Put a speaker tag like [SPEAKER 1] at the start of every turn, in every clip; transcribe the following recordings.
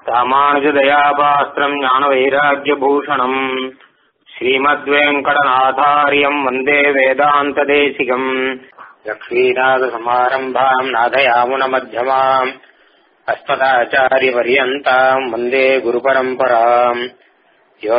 [SPEAKER 1] ராமானுஜதயாபாஸ்திரம் ஞானவைராக்கியபூஷணம் ஸ்ரீமத்வேங்கடநாதாரியம் வந்தே வேதாந்ததேசிகம் லக்ஷ்மீநாதசமாரம்பாம் நாதயாமுனமध्यமாம் अस्मदाचार्यपर्यन्ताम् वन्दे गुरुपरम्पराम् यो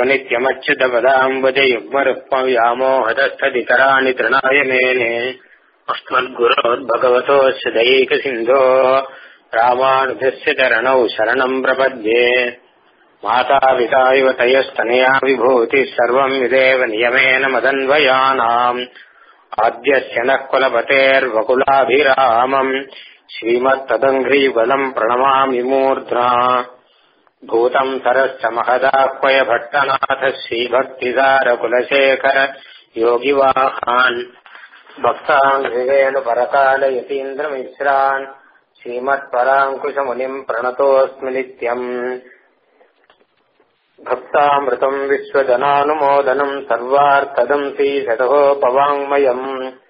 [SPEAKER 1] नित्यमच्युतपदाम्बुजयुग्मरुक्मव्यामोहदस्तदितराणि तृणाय मेने अस्मद्गुरोद्भगवतोऽस्य दैकसिन्धो रामानुजस्य चरणौ शरणम् प्रपद्ये मातापिता इव तयस्तनया विभूतिः सर्वम् विदेव नियमेन मदन्वयानाम् आद्यस्य नः कुलपतेर्वकुलाभिरामम् श्रीमत्तदङ्घ्रीबलम् प्रणमामि मूर्ध्ना भूतम् सरश्च महदाह्वय भट्टनाथ श्रीभक्तिसारकुलशेखर योगिवाहान् भक्ताङ्घ्रिवेणुपरकालयतीन्द्रमिश्रान् श्रीमत्पराङ्कुशमुनिम् प्रणतोऽस्मि नित्यम् भक्तामृतम् विश्वजनानुमोदनम् सर्वार्थदम् श्रीशतोपवाङ्मयम्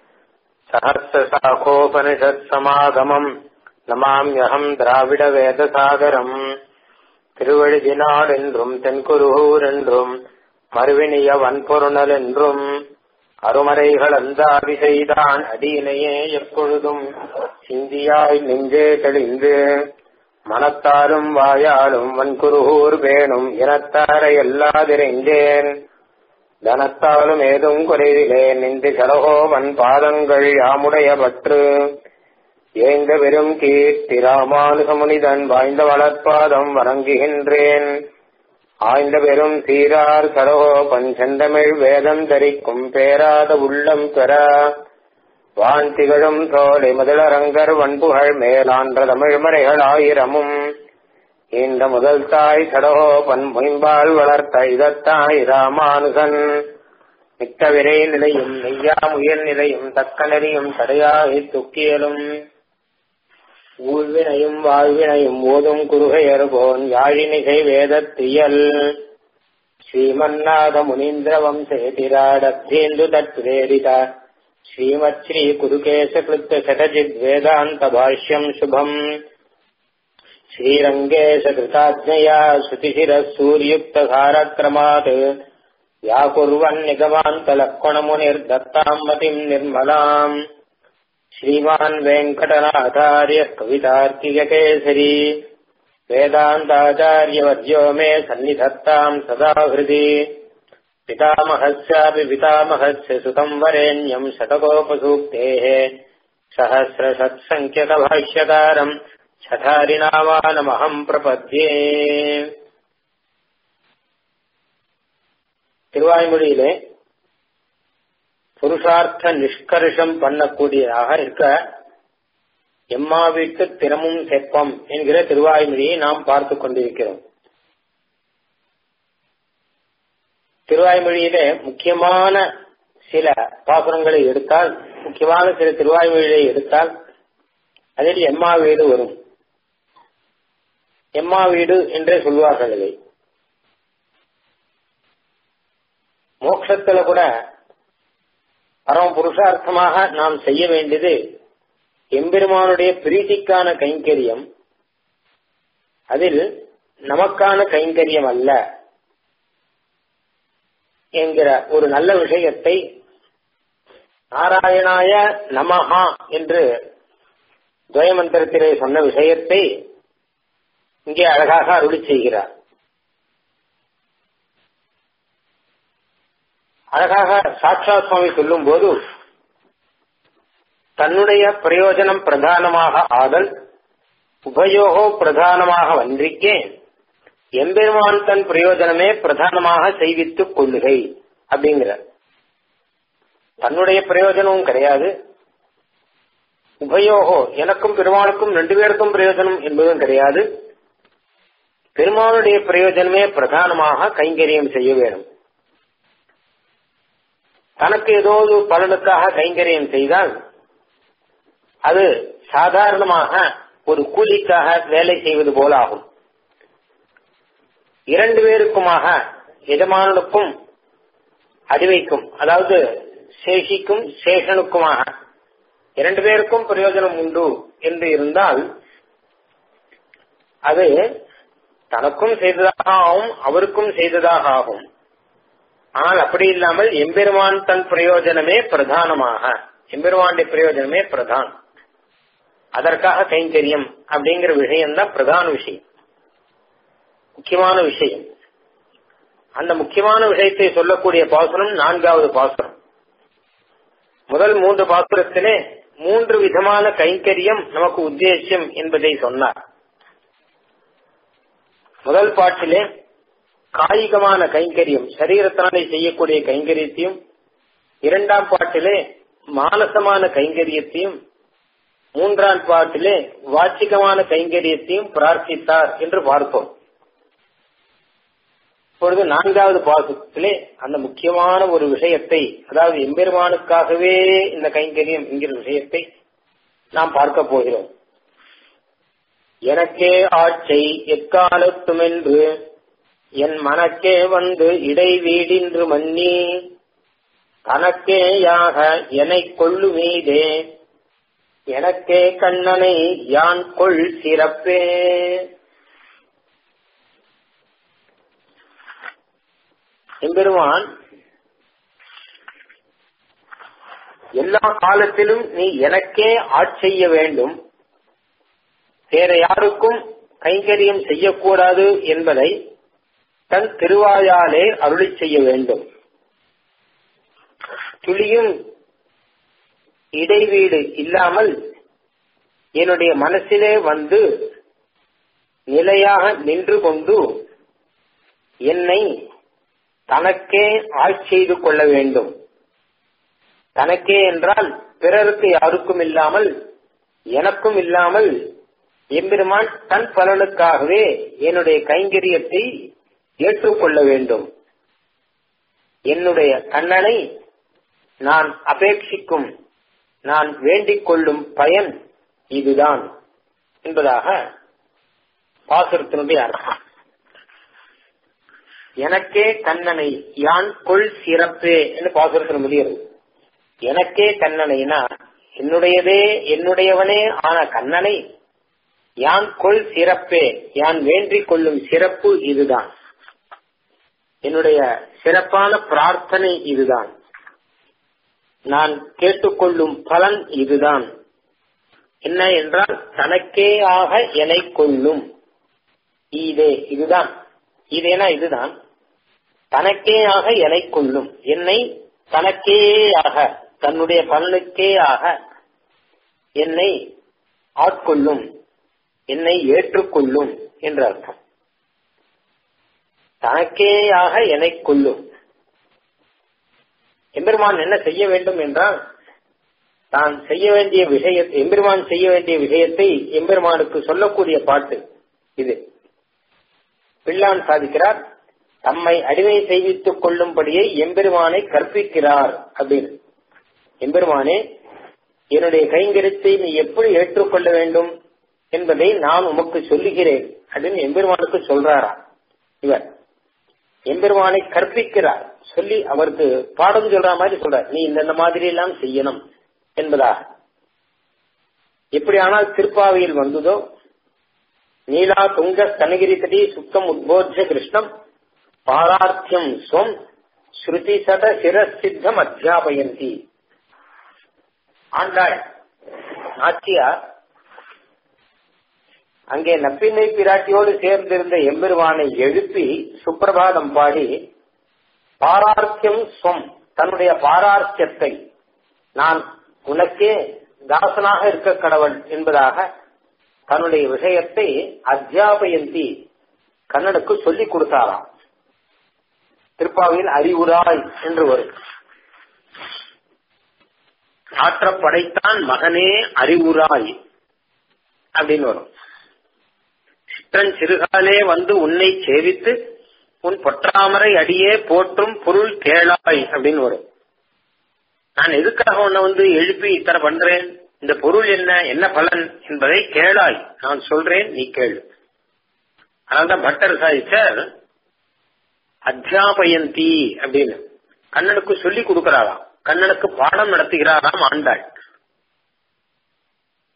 [SPEAKER 1] சகசிரசாகோபனிஷத்சமாகமம் நமாமியகம் திராவிட வேதசாகரம் திருவழுதினாள் என்றும் தென்குருகூர் என்றும் மறுவினிய வன்பொருணல் என்றும் அருமறைகள் அந்தாதி செய்தான் அடியினையே எப்பொழுதும் சிந்தியாய் நெஞ்சே தெளிந்து மனத்தாலும் வாயாலும் வன்குருகூர் வேணும் இனத்தாரை எல்லாதிரைந்தேன் தனத்தாலும் ஏதும் குறைவிலே நின்று சரகோவன் பாதங்கள் யாமுடைய பற்று ஏந்த பெரும் கீர்த்தி ராமானுசமுனிதன் வாய்ந்த வளர்ப்பாதம் வணங்குகின்றேன் ஆய்ந்த பெரும் சீரார் சரகோபன் செந்தமிழ் வேதம் தரிக்கும் பேராத உள்ளம் பெற வான் திகழும் சோலை முதலரங்கர் வன்புகழ் மேலான்ற தமிழ்மறைகள் ஆயிரமும் இந்த முதல் தாய் சடகோபன் மொயம்பால் வளர்த்த இதத்தாய் ராமானுசன் மிக்க விரை நிலையும் நெய்யா முயல் நிலையும் தக்க நெறியும் தடையாகி துக்கியலும் ஊழ்வினையும் வாழ்வினையும் ஓதும் குருகையர்கோன் யாழினிகை வேதத்தியல் ஸ்ரீமன்னாத முனீந்திர வம்சேதிராடத்தேந்து தத்வேதித ஸ்ரீமத் ஸ்ரீ குருகேச கிருத்த சடஜித் வேதாந்த பாஷ்யம் சுபம் श्रीरङ्गेशकृताज्ञया श्रुतिशिरः सूर्युक्तधारक्रमात् व्याकुर्वन्निगमान्तलक्ष्मणमुनिर्दत्ताम् मतिम् निर्मलाम् श्रीमान् वेङ्कटनाथार्यः कवितार्किककेसरी वेदान्ताचार्यवर्यो मे सन्निधत्ताम् सदा हृदि पितामहस्यापि पितामहस्य सुतम् वरेण्यम् शतकोपसूक्तेः सहस्रषत्सङ्ख्यकभाष्यकारम् சதாரிநாமானமகம் பிரபத்யே திருவாய்மொழியிலே புருஷார்த்த நிஷ்கர்ஷம் பண்ணக்கூடியதாக இருக்க எம்மா வீட்டு திறமும் செப்பம் என்கிற திருவாய்மொழியை நாம் பார்த்து கொண்டிருக்கிறோம் திருவாய்மொழியிலே முக்கியமான சில பாசுரங்களை எடுத்தால் முக்கியமான சில திருவாய்மொழியை எடுத்தால் அதில் எம்மா வீடு வரும் எம்மா வீடு என்றே சொல்வார்கள் இதை மோட்சத்துல கூட பரம புருஷார்த்தமாக நாம் செய்ய வேண்டியது எம்பெருமானுடைய பிரீத்திக்கான கைங்கரியம் அதில் நமக்கான கைங்கரியம் அல்ல என்கிற ஒரு நல்ல விஷயத்தை நாராயணாய நமஹா என்று துவயமந்திரத்திலே சொன்ன விஷயத்தை இங்கே அழகாக அருளி செய்கிறார் அழகாக சாட்சா சுவாமி சொல்லும் போது தன்னுடைய பிரயோஜனம் பிரதானமாக ஆதல் உபயோகோ பிரதானமாக வந்திருக்கே எம்பெருமான் தன் பிரயோஜனமே பிரதானமாக செய்வித்துக் கொள்ளுகை அப்படிங்கிற தன்னுடைய பிரயோஜனமும் கிடையாது உபயோகோ எனக்கும் பெருமாளுக்கும் ரெண்டு பேருக்கும் பிரயோஜனம் என்பதும் கிடையாது பெருமானுடைய பிரயோஜனமே பிரதானமாக கைங்கரியம் செய்ய வேண்டும் தனக்கு ஏதோ ஒரு பலனுக்காக கைங்கரியம் செய்தால் அது சாதாரணமாக ஒரு கூலிக்காக வேலை செய்வது போல ஆகும் இரண்டு பேருக்குமாக எஜமானனுக்கும் அடிவைக்கும் அதாவது சேஷிக்கும் சேஷனுக்குமாக இரண்டு பேருக்கும் பிரயோஜனம் உண்டு என்று இருந்தால் அது தனக்கும் செய்ததாக ஆகும் அவருக்கும் செய்ததாக ஆகும் ஆனால் அப்படி இல்லாமல் எம்பெருமான் தன் பிரயோஜனமே பிரதானமாக எம்பெருமானுடைய பிரயோஜனமே பிரதான் அதற்காக கைங்கரியம் அப்படிங்கிற விஷயம் தான் பிரதான விஷயம் முக்கியமான விஷயம் அந்த முக்கியமான விஷயத்தை சொல்லக்கூடிய பாசுரம் நான்காவது பாசுரம் முதல் மூன்று பாசுரத்திலே மூன்று விதமான கைங்கரியம் நமக்கு உத்தேசியம் என்பதை சொன்னார் முதல் பாட்டிலே காயிகமான கைங்கரியம் சரீரத்தினாலே செய்யக்கூடிய கைங்கரியத்தையும் இரண்டாம் பாட்டிலே மானசமான கைங்கரியத்தையும் மூன்றாம் பாட்டிலே வாச்சிகமான கைங்கரியத்தையும் பிரார்த்தித்தார் என்று பார்ப்போம் இப்பொழுது நான்காவது பாசத்திலே அந்த முக்கியமான ஒரு விஷயத்தை அதாவது எம்பெருமானுக்காகவே இந்த கைங்கரியம் என்கிற விஷயத்தை நாம் பார்க்க போகிறோம் எனக்கே ஆட்சை எக்காலத்துமென்று என் மனக்கே வந்து இடைவீடின்று மன்னி தனக்கேயாக எனை கொள்ளு மீதே எனக்கே கண்ணனை யான் கொள் சிறப்பே எம்பெருமான் எல்லா காலத்திலும் நீ எனக்கே ஆட்செய்ய வேண்டும் வேற யாருக்கும் கைங்கரியம் செய்யக்கூடாது என்பதை தன் திருவாயாலே அருளி செய்ய வேண்டும் துளியும் இடைவீடு இல்லாமல் என்னுடைய மனசிலே வந்து நிலையாக நின்று கொண்டு என்னை தனக்கே ஆட்சி செய்து கொள்ள வேண்டும் தனக்கே என்றால் பிறருக்கு யாருக்கும் இல்லாமல் எனக்கும் இல்லாமல் எம்பெருமான் தன் பலனுக்காகவே என்னுடைய கைங்கரியத்தை ஏற்றுக்கொள்ள வேண்டும் என்னுடைய கண்ணனை நான் அபேட்சிக்கும் நான் வேண்டிக் கொள்ளும் பயன் இதுதான் என்பதாக பாசுரத்தினுடைய அர்த்தம் எனக்கே கண்ணனை யான் கொள் சிறப்பே என்று பாசுரத்தில் முடிகிறது எனக்கே கண்ணனைனா என்னுடையதே என்னுடையவனே ஆன கண்ணனை யான் கொள் சிறப்பே யான் வேண்டிக் கொள்ளும் சிறப்பு இதுதான் என்னுடைய சிறப்பான பிரார்த்தனை இதுதான் நான் கேட்டுக்கொள்ளும் பலன் இதுதான் என்ன என்றால் தனக்கே ஆக எனை கொள்ளும் இதே இதுதான் இதேனா இதுதான் தனக்கே ஆக எனை கொள்ளும் என்னை தனக்கே ஆக தன்னுடைய பலனுக்கே ஆக என்னை ஆட்கொள்ளும் என்னை ஏற்றுக்கொள்ளும் என்று அர்த்தம் தனக்கேயாக என்னை கொள்ளும் எம்பெருமான் என்ன செய்ய வேண்டும் என்றால் தான் செய்ய வேண்டிய விஷயத்தை எம்பெருமான் செய்ய வேண்டிய விஷயத்தை எம்பெருமானுக்கு சொல்லக்கூடிய பாட்டு இது பிள்ளான் சாதிக்கிறார் தம்மை அடிமை செய்வித்துக் கொள்ளும்படியே எம்பெருமானை கற்பிக்கிறார் அப்படின்னு எம்பெருமானே என்னுடைய கைங்கரியத்தை நீ எப்படி ஏற்றுக்கொள்ள வேண்டும் என்பதை நான் உமக்கு சொல்லுகிறேன் அப்படின்னு எம்பெருமானுக்கு சொல்றாரா இவர் எம்பெருமானை கற்பிக்கிறார் சொல்லி அவருக்கு பாடம் சொல்ற மாதிரி சொல்றார் நீ இந்த மாதிரி எல்லாம் செய்யணும் என்பதாக எப்படி ஆனால் திருப்பாவையில் வந்ததோ நீலா துங்க ஸ்தனகிரி தடி சுத்தம் உத்போத்திய கிருஷ்ணம் பாரார்த்தியம் ஸ்வம் ஸ்ருதி சத சிரசித்தம் அத்தியாபயந்தி ஆண்டாள் நாச்சியார் அங்கே நப்பினை பிராட்டியோடு சேர்ந்திருந்த எம்பெருமானை எழுப்பி சுப்பிரபாதம் பாடி பாரார்த்தியம் ஸ்வம் தன்னுடைய பாரார்த்தியத்தை நான் உனக்கே தாசனாக இருக்க கடவுள் என்பதாக தன்னுடைய விஷயத்தை அத்தியாபயந்தி கண்ணனுக்கு சொல்லிக் கொடுத்தாராம் திருப்பாவையில் அறிவுராய் என்று வரும் ஆற்ற படைத்தான் மகனே அறிவுராய் அப்படின்னு வரும் சிற்றன் சிறுகாலே வந்து உன்னை சேவித்து உன் பொற்றாமரை அடியே போற்றும் பொருள் கேளாய் அப்படின்னு வரும் நான் எதுக்காக உன்னை வந்து எழுப்பி இத்தனை பண்றேன் இந்த பொருள் என்ன என்ன பலன் என்பதை கேளாய் நான் சொல்றேன் நீ கேளு அதனால்தான் பட்டர் சாதிச்சார் அத்தியாபயந்தி அப்படின்னு கண்ணனுக்கு சொல்லி கொடுக்கிறாராம் கண்ணனுக்கு பாடம் நடத்துகிறாராம் ஆண்டாள்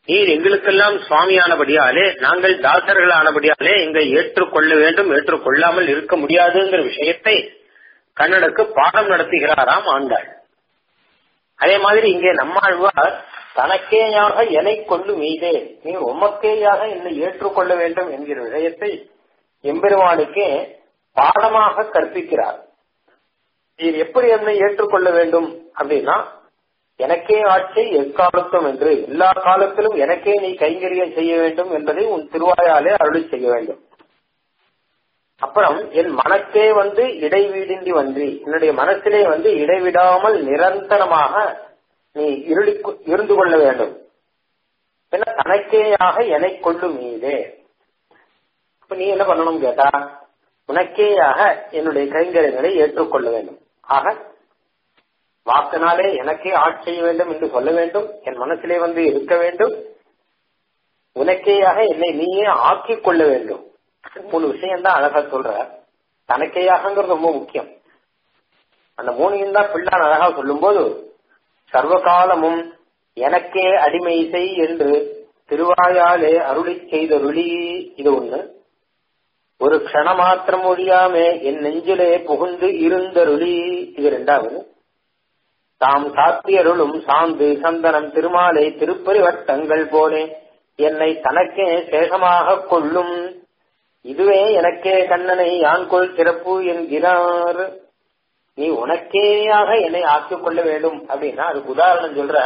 [SPEAKER 1] நீர் எங்களுக்கெல்லாம் சுவாமியானபடியாலே நாங்கள் தாசர்கள் ஆனபடியாலே எங்களை ஏற்றுக்கொள்ள வேண்டும் ஏற்றுக்கொள்ளாமல் இருக்க முடியாதுங்கிற விஷயத்தை கண்ணனுக்கு பாடம் நடத்துகிறாராம் ஆண்டாள் அதே மாதிரி இங்கே நம்மாழ்வார் தனக்கேயாக என்னை கொண்டு மீதே நீ உமக்கேயாக என்னை ஏற்றுக்கொள்ள வேண்டும் என்கிற விஷயத்தை எம்பெருமானுக்கே பாடமாக கற்பிக்கிறார் நீர் எப்படி என்னை ஏற்றுக்கொள்ள வேண்டும் அப்படின்னா எனக்கே ஆட்சி எக்காலத்தும் என்று எல்லா காலத்திலும் எனக்கே நீ கைங்கரியம் செய்ய வேண்டும் என்பதை உன் திருவாயாலே அருளி செய்ய வேண்டும் அப்புறம் என் மனக்கே வந்து இடைவீடின்றி வன்றி என்னுடைய மனத்திலே வந்து இடைவிடாமல் நிரந்தரமாக நீ இருளி இருந்து கொள்ள வேண்டும் என்ன தனக்கேயாக என்னை கொள்ளும் மீதே இப்ப நீ என்ன பண்ணணும் கேட்டா உனக்கேயாக என்னுடைய கைங்கரியங்களை ஏற்றுக்கொள்ள வேண்டும் ஆக வாக்கினாலே எனக்கே ஆட்சி செய்ய வேண்டும் என்று சொல்ல வேண்டும் என் மனசிலே வந்து இருக்க வேண்டும் உனக்கேயாக என்னை நீயே ஆக்கிக் கொள்ள வேண்டும் மூணு விஷயம் தான் அழகா சொல்ற தனக்கேயாகங்கிறது ரொம்ப முக்கியம் அந்த மூணையும் தான் பிள்ளான் அழகா சொல்லும் போது சர்வகாலமும் எனக்கே அடிமை செய் என்று திருவாயாலே அருளி செய்தருளி இது ஒண்ணு ஒரு க்ஷணமாத்திரம் ஒழியாமே என் நெஞ்சிலே புகுந்து இருந்தருளி இது ரெண்டாவது தாம் சாத்தியருளும் சாந்து சந்தனம் திருமாலை திருப்பரி வட்டங்கள் போலே என்னை தனக்கே சேஷமாக கொள்ளும் இதுவே எனக்கே கண்ணனை யான் கொள் சிறப்பு என்கிறார் நீ உனக்கேயாக என்னை ஆக்கிக் கொள்ள வேண்டும் அப்படின்னா அதுக்கு உதாரணம் சொல்ற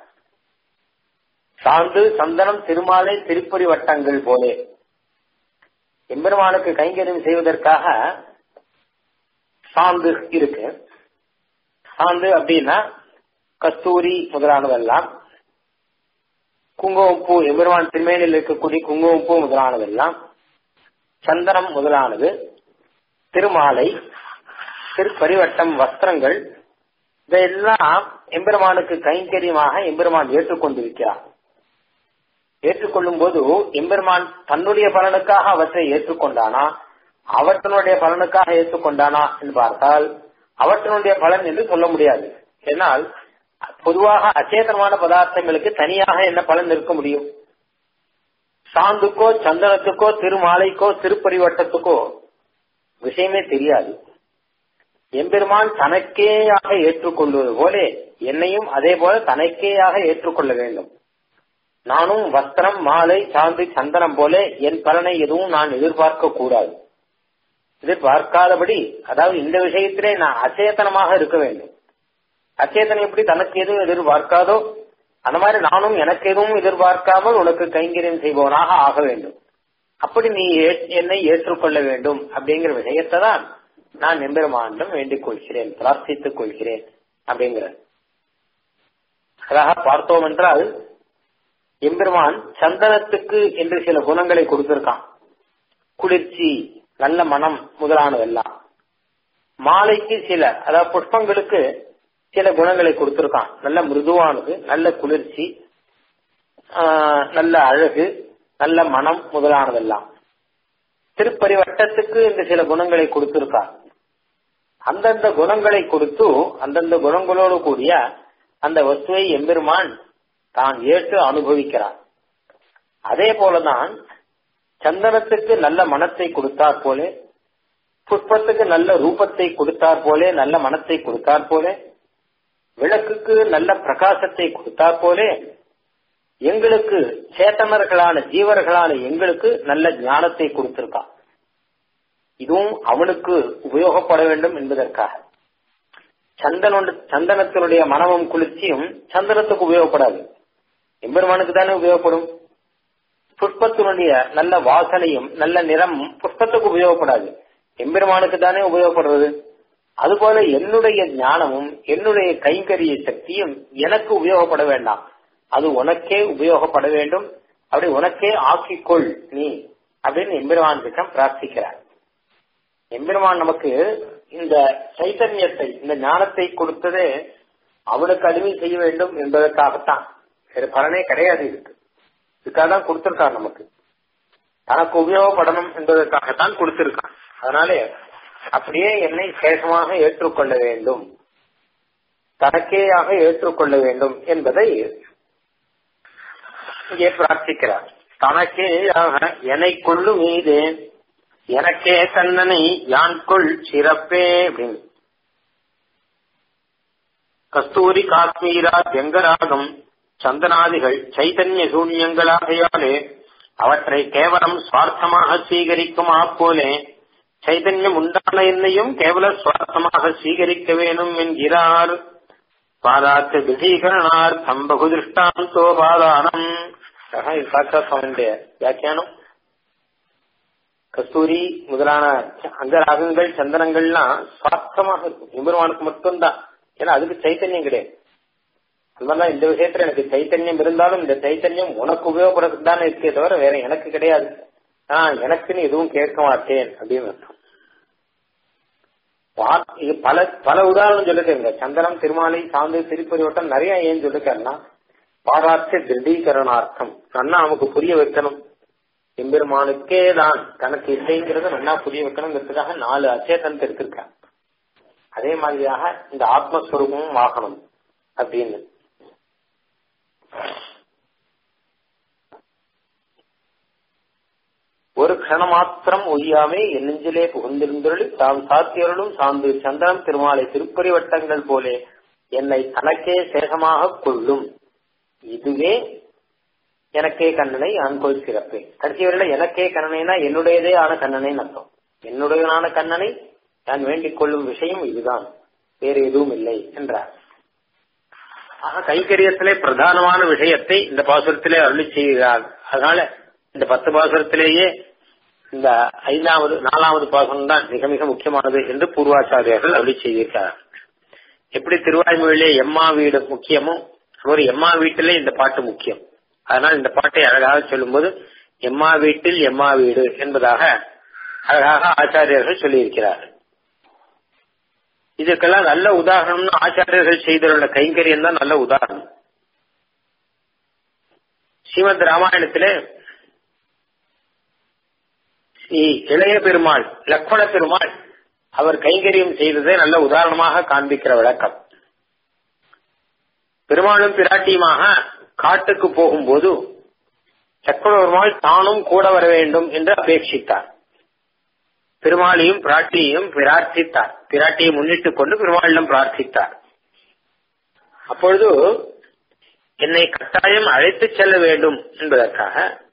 [SPEAKER 1] சாந்து சந்தனம் திருமாலை திருப்பரி வட்டங்கள் போலே எம்பெருமானுக்கு கைங்கரியம் செய்வதற்காக சாந்து இருக்கு சாந்து அப்படின்னா கஸ்தூரி முதலானதெல்லாம் குங்குமப்பூ எம்பெருமான் திருமேனில் இருக்கக்கூடிய குங்குமப்பூ முதலானதெல்லாம் சந்தனம் முதலானது திருமாலை திருப்பரிவட்டம் வஸ்திரங்கள் இதெல்லாம் எம்பெருமானுக்கு கைங்கரியமாக எம்பெருமான் ஏற்றுக்கொண்டிருக்கிறார் ஏற்றுக்கொள்ளும் போது எம்பெருமான் தன்னுடைய பலனுக்காக அவற்றை ஏற்றுக்கொண்டானா அவற்றினுடைய பலனுக்காக ஏற்றுக்கொண்டானா என்று பார்த்தால் அவற்றினுடைய பலன் என்று சொல்ல முடியாது ஏனால் பொதுவாக அச்சேதனமான பதார்த்தங்களுக்கு தனியாக என்ன பலன் இருக்க முடியும் சாந்துக்கோ சந்தனத்துக்கோ திருமாலைக்கோ திருப்பரிவட்டத்துக்கோ விஷயமே தெரியாது எம்பெருமான் தனக்கேயாக ஏற்றுக்கொள்வது போல என்னையும் அதே போல தனக்கேயாக ஏற்றுக்கொள்ள வேண்டும் நானும் வஸ்திரம் மாலை சாந்து சந்தனம் போல என் பலனை எதுவும் நான் எதிர்பார்க்க கூடாது எதிர்பார்க்காதபடி அதாவது இந்த விஷயத்திலே நான் அச்சேதனமாக இருக்க வேண்டும் அச்சேதனம் எப்படி தனக்கு எதுவும் எதிர்பார்க்காதோ அந்த மாதிரி நானும் எனக்கு எதுவும் எதிர்பார்க்காமல் உனக்கு கைங்கரியம் செய்பவனாக ஆக வேண்டும் அப்படி நீ என்னை ஏற்றுக்கொள்ள வேண்டும் அப்படிங்கிற விஷயத்தை தான் நான் எம்பெருமானிடம் வேண்டிக் கொள்கிறேன் பிரார்த்தித்துக் கொள்கிறேன் அப்படிங்கிற அதாக பார்த்தோம் என்றால் எம்பெருமான் சந்தனத்துக்கு என்று சில குணங்களை கொடுத்திருக்கான் குளிர்ச்சி நல்ல மனம் முதலானதெல்லாம் மாலைக்கு சில அதாவது புஷ்பங்களுக்கு சில குணங்களை கொடுத்திருக்கான் நல்ல மிருதுவானது நல்ல குளிர்ச்சி நல்ல அழகு நல்ல மனம் முதலானதெல்லாம் திருப்பரிவட்டத்துக்கு இந்த சில குணங்களை கொடுத்திருக்கார் அந்தந்த குணங்களை கொடுத்து அந்தந்த குணங்களோடு கூடிய அந்த வஸ்துவை எம்பெருமான் தான் ஏற்று அனுபவிக்கிறார் அதே போலதான் சந்தனத்துக்கு நல்ல மனத்தை கொடுத்தார் போலே புஷ்பத்துக்கு நல்ல ரூபத்தை கொடுத்தார் போலே நல்ல மனத்தை கொடுத்தார் போலே விளக்குக்கு நல்ல பிரகாசத்தை கொடுத்தார் போலே எங்களுக்கு சேத்தனர்களான ஜீவர்களான எங்களுக்கு நல்ல ஞானத்தை கொடுத்திருக்கான் இதுவும் அவனுக்கு உபயோகப்பட வேண்டும் என்பதற்காக சந்தன சந்தனத்தினுடைய மனமும் குளிர்ச்சியும் சந்தனத்துக்கு உபயோகப்படாது எம்பெருமானுக்கு தானே உபயோகப்படும் புஷ்பத்தினுடைய நல்ல வாசனையும் நல்ல நிறமும் புஷ்பத்துக்கு உபயோகப்படாது எம்பெருமானுக்கு தானே உபயோகப்படுறது அதுபோல என்னுடைய ஞானமும் என்னுடைய கைங்கரிய சக்தியும் எனக்கு உபயோகப்பட வேண்டாம் அது உனக்கே உபயோகப்பட வேண்டும் அப்படி உனக்கே ஆக்கிக்கொள் நீ அப்படின்னு எம்பெருமான் கிட்ட பிரார்த்திக்கிறார் எம்பெருமான் நமக்கு இந்த சைத்தன்யத்தை இந்த ஞானத்தை கொடுத்ததே அவனுக்கு அடிமை செய்ய வேண்டும் என்பதற்காகத்தான் வேறு பலனே கிடையாது இதுக்கு இதுக்காக தான் கொடுத்திருக்கான் நமக்கு தனக்கு உபயோகப்படணும் என்பதற்காகத்தான் கொடுத்திருக்கான் அதனாலே அப்படியே என்னை சேஷமாக ஏற்றுக்கொள்ள வேண்டும் தனக்கேயாக ஏற்றுக்கொள்ள வேண்டும் என்பதை இங்கே பிரார்த்திக்கிறார் தனக்கே என்னை கொள்ளு மீது எனக்கே கண்ணனை யான் கொள் சிறப்பே அப்படின்னு கஸ்தூரி காஷ்மீரா ஜெங்கராகம் சந்தனாதிகள் சைத்தன்ய சூன்யங்களாகையாலே அவற்றை கேவலம் சுவார்த்தமாக ஸ்வீகரிக்குமா போலே சைதன்யம் உண்டான என்னையும் கேவல சுவார்த்தமாக ஸ்வீகரிக்க வேணும் என்கிறார் பாதாத்து விதீகரணார்த்தம் பகுதிருஷ்டாந்தோ பாதானம் சாட்சா சுவாமியுடைய வியாக்கியானம் கஸ்தூரி முதலான அங்கராகங்கள் சந்தனங்கள்லாம் சுவார்த்தமாக இருக்கும் எம்பெருமானுக்கு மட்டும்தான் ஏன்னா அதுக்கு சைத்தன்யம் கிடையாது அது மாதிரிலாம் இந்த விஷயத்துல எனக்கு சைத்தன்யம் இருந்தாலும் இந்த சைத்தன்யம் உனக்கு உபயோகப்படுறதுக்கு தானே இருக்கே தவிர வேற எனக்கு கிடையாது ஆஹ் எனக்குன்னு எதுவும் கேட்க மாட்டேன் அப்படின்னு அர்த்தம் இது பல பல உதாரணம் சொல்லிருக்காங்க சந்தனம் திருமாலை சாந்து திருப்பரிவட்டம் நிறைய ஏன் சொல்லிருக்காருன்னா பாராட்டு திருடீகரணார்த்தம் நன்னா நமக்கு புரிய வைக்கணும் எம்பெருமானுக்கே தான் தனக்கு இல்லைங்கிறத நன்னா புரிய வைக்கணுங்கிறதுக்காக நாலு அச்சேதனத்தை எடுத்திருக்காங்க அதே மாதிரியாக இந்த ஆத்மஸ்வரூபமும் ஆகணும் அப்படின்னு ஒரு கணமாத்திரம் ஒய்யாமே என் நெஞ்சிலே புகுந்திருந்தொழி தாம் சாத்தியர்களும் சார்ந்து சந்திரன் திருமாலை திருப்பரி வட்டங்கள் போலே என்னை தனக்கே சேகமாக கொள்ளும் இதுவே எனக்கே கண்ணனை ஆண்கோள் சிறப்பேன் கடைசி வரையில எனக்கே கண்ணனைனா என்னுடையதே ஆன கண்ணனை அர்த்தம் என்னுடையதான கண்ணனை நான் வேண்டிக் கொள்ளும் விஷயம் இதுதான் வேறு எதுவும் இல்லை என்றார் ஆக கைங்கரியத்திலே பிரதானமான விஷயத்தை இந்த பாசுரத்திலே அருளி செய்கிறார் அதனால இந்த பத்து பாசுரத்திலேயே இந்த ஐந்தாவது நாலாவது பாசுரம் தான் மிக மிக முக்கியமானது என்று பூர்வாச்சாரியர்கள் அருளி செய்திருக்கிறார் எப்படி திருவாய்மொழியிலே எம்மா வீடு முக்கியமோ ஒரு எம்மா வீட்டிலே இந்த பாட்டு முக்கியம் அதனால் இந்த பாட்டை அழகாக சொல்லும்போது எம்மா வீட்டில் எம்மா வீடு என்பதாக அழகாக ஆச்சாரியர்கள் சொல்லியிருக்கிறார்கள் இதுக்கெல்லாம் நல்ல உதாரணம்னு ஆச்சாரியர்கள் செய்துள்ள கைங்கரியம் தான் நல்ல உதாரணம் ஸ்ரீமத் ராமாயணத்திலே ஸ்ரீ இளைய பெருமாள் லக்ஷ்மண பெருமாள் அவர் கைங்கரியம் செய்ததை நல்ல உதாரணமாக காண்பிக்கிற விளக்கம் பெருமாளும் பிராட்டியுமாக காட்டுக்கு போகும்போது லக்ஷ்மண பெருமாள் தானும் கூட வர வேண்டும் என்று அபேட்சித்தார் பெருமாளையும் பிராட்டியையும் பிரார்த்தித்தார் பிராட்டியை முன்னிட்டுக் கொண்டு பெருமாளிடம் பிரார்த்தித்தார் அப்பொழுது என்னை கட்டாயம் அழைத்து செல்ல வேண்டும் என்பதற்காக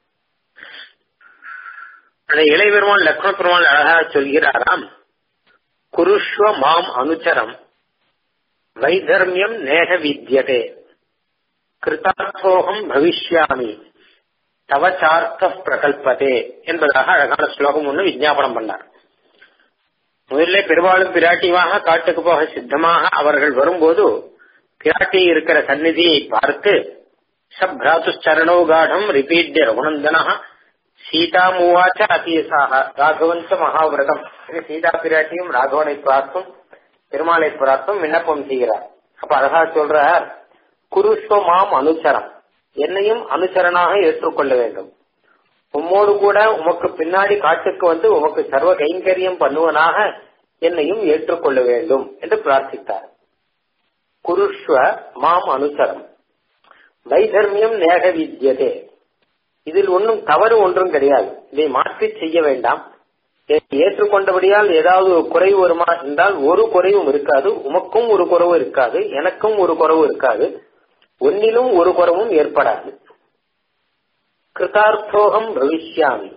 [SPEAKER 1] அந்த இளைய பெருமாள் லக்ஷ்மண பெருமாள் அழகாக சொல்கிறாராம் குருஷ்வ மாம் அனுச்சரம் வைதர்மியம் நேக வித்தியதே கிருதார்த்தோகம் பவிஷ்யாமி தவச்சார்த்த பிரகல்பதே என்பதாக அழகான ஸ்லோகம் ஒன்று விஜாபனம் பண்ணார் முதல்ல பெரும்பாலும் பிராட்டியுமாக காட்டுக்கு போக சித்தமாக அவர்கள் வரும்போது பிராட்டி இருக்கிற சந்நிதியை பார்த்து சப்ராத்து சரணோ காடம் ரிபீட்ய ரகுநந்தனா சீதா மூவாச்ச அத்தீசாக ராகவஞ்ச மகாவிரதம் சீதா பிராட்டியும் ராகவனை பார்த்தும் பெருமாளை பார்த்தும் விண்ணப்பம் செய்கிறார் அப்ப அழகா சொல்றார் குருஷ்வ மாம் அனுச்சரம் என்னையும் அனுசரணாக ஏற்றுக்கொள்ள வேண்டும் உம்மோடு கூட உமக்கு பின்னாடி காட்டுக்கு வந்து உமக்கு சர்வ கைங்கரியம் பண்ணுவனாக என்னையும் ஏற்றுக்கொள்ள வேண்டும் என்று பிரார்த்தித்தார் குருஷ்வ மாம் அனுசரம் வைதர்மியம் நேக வித்தியதே இதில் ஒன்றும் தவறு ஒன்றும் கிடையாது இதை மாற்றி செய்ய வேண்டாம் ஏற்றுக்கொண்டபடியால் ஏதாவது ஒரு குறைவு வருமா என்றால் ஒரு குறைவும் இருக்காது உமக்கும் ஒரு குறைவு இருக்காது எனக்கும் ஒரு குறைவு இருக்காது ஒன்னிலும் ஒரு குறவும் ஏற்படாது கிருதார்த்தோகம் பவிஷ்யாமி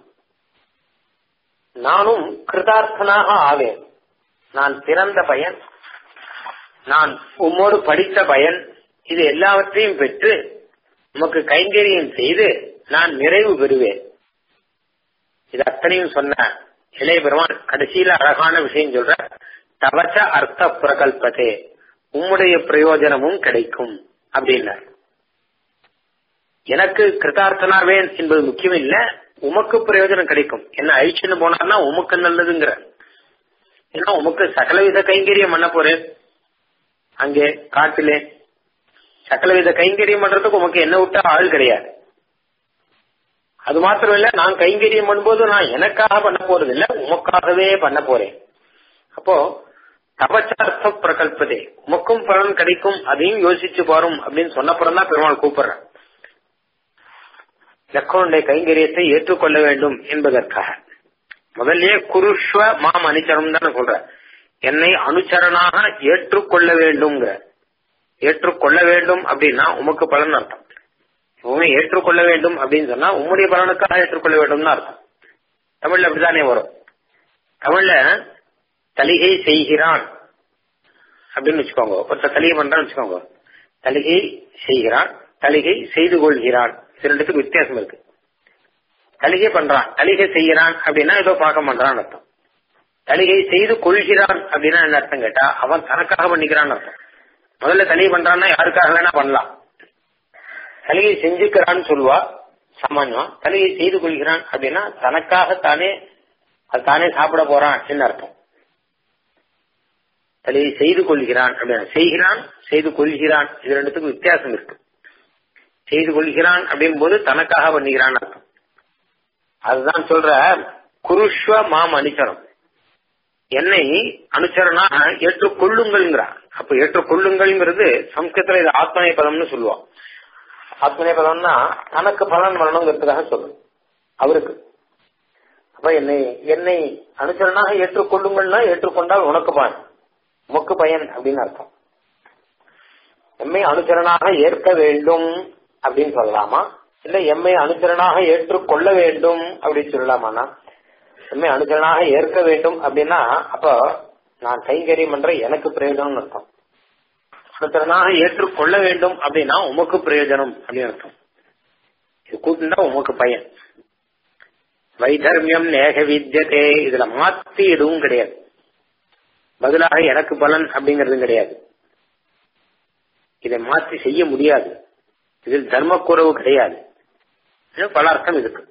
[SPEAKER 1] நானும் கிருதார்த்தனாக ஆவேன் நான் பிறந்த பயன் நான் உம்மோடு படித்த பயன் இது எல்லாவற்றையும் பெற்று உமக்கு கைங்கரியம் செய்து நான் நிறைவு பெறுவேன் இது அத்தனையும் சொன்ன இளைய பெருமான் கடைசியில அழகான விஷயம் சொல்ற தவச்ச அர்த்த பிரகல்பதே உம்முடைய பிரயோஜனமும் கிடைக்கும் அப்படின்னார் எனக்கு கிருதார்த்தனாவேன் என்பது முக்கியம் இல்ல உமக்கு பிரயோஜனம் கிடைக்கும் என்ன அழிச்சுன்னு போனார்னா உமக்கு நல்லதுங்கிற ஏன்னா உமக்கு சகலவித கைங்கரியம் பண்ண போறேன் அங்கே காட்டிலே சகலவித கைங்கரியம் பண்றதுக்கு உமக்கு என்ன விட்டா ஆள் கிடையாது அது மாத்திரம் இல்ல நான் கைங்கரியம் பண்ணும்போது நான் எனக்காக பண்ண போறது இல்ல உமக்காகவே பண்ண போறேன் அப்போ தபச்சார்த்த பிரகல்பதே உமக்கும் பலன் கிடைக்கும் அதையும் யோசிச்சு பாரும் அப்படின்னு சொன்னப்புறம் தான் பெருமாள் கூப்பிடுறேன் லக்ஷ்மணனுடைய கைங்கரியத்தை ஏற்றுக்கொள்ள வேண்டும் என்பதற்காக முதல்லயே குருஷ்வ மாம் அனுச்சரம் தானே சொல்ற என்னை அனுச்சரனாக ஏற்றுக்கொள்ள வேண்டும்ங்கிற ஏற்றுக்கொள்ள வேண்டும் அப்படின்னா உமக்கு பலன் அர்த்தம் உண்மை ஏற்றுக்கொள்ள வேண்டும் அப்படின்னு சொன்னா உம்முடைய பலனுக்காக ஏற்றுக்கொள்ள வேண்டும்னு அர்த்தம் தமிழ்ல அப்படித்தானே வரும் தமிழ்ல தலிகை செய்கிறான் அப்படின்னு வச்சுக்கோங்க ஒருத்தர் தலிகை பண்றான்னு வச்சுக்கோங்க தலிகை செய்கிறான் தலிகை செய்து கொள்கிறான் இது ரெண்டுத்துக்கு வித்தியாசம் இருக்கு தலிகை பண்றான் தலிகை செய்கிறான் அப்படின்னா ஏதோ பாக்கம் பண்றான்னு அர்த்தம் தலிகை செய்து கொள்கிறான் அப்படின்னா என்ன அர்த்தம் கேட்டா அவன் தனக்காக பண்ணிக்கிறான்னு அர்த்தம் முதல்ல தலிகை பண்றான்னா யாருக்காக வேணா பண்ணலாம் தலிகை செஞ்சுக்கிறான்னு சொல்லுவா சாமானியம் தலிகை செய்து கொள்கிறான் அப்படின்னா தனக்காக தானே அது தானே சாப்பிட போறான் என்ன அர்த்தம் தலிகை செய்து கொள்கிறான் அப்படின்னா செய்கிறான் செய்து கொள்கிறான் இது ரெண்டுத்துக்கும் வித்தியாசம் இருக்கு செய்து கொள்கிறான் அப்படின் போது தனக்காக பண்ணுகிறான் அர்த்தம் அதுதான் சொல்ற குருஷ்வ மாம் அனுச்சரம் என்னை அனுச்சரனாக ஏற்றுக்கொள்ளுங்கள்ங்கிறான் அப்ப ஏற்றுக்கொள்ளுங்கள்ங்கிறது சம்ஸ்கிருத்துல இது ஆத்மனை பதம்னு சொல்லுவோம் ஆத்மனை பதம்னா தனக்கு பலன் வரணுங்கிறதுக்காக சொல்லணும் அவருக்கு அப்ப என்னை என்னை அனுச்சரனாக ஏற்றுக்கொள்ளுங்கள்னா ஏற்றுக்கொண்டால் உனக்கு பயன் உமக்கு பயன் அப்படின்னு அர்த்தம் எம்மை அனுச்சரனாக ஏற்க வேண்டும் அப்படின்னு சொல்லலாமா இல்ல எம்மை அனுச்சரனாக ஏற்றுக்கொள்ள வேண்டும் அப்படின்னு சொல்லலாமாண்ணா எம்மை அனுச்சரனாக ஏற்க வேண்டும் அப்படின்னா அப்ப நான் கைங்கரியம் பண்ற எனக்கு பிரயோஜனம் அர்த்தம் அனுச்சரனாக ஏற்றுக்கொள்ள வேண்டும் அப்படின்னா உமக்கு பிரயோஜனம் அப்படின்னு அர்த்தம் இது கூட்டினா உமக்கு பயன் வைதர்மியம் நேக வித்தியதே இதுல மாத்தி எதுவும் கிடையாது பதிலாக எனக்கு பலன் அப்படிங்கறதும் கிடையாது இதை மாற்றி செய்ய முடியாது இதில் தர்மக்குறவு கிடையாது பல அர்த்தம் இருக்கு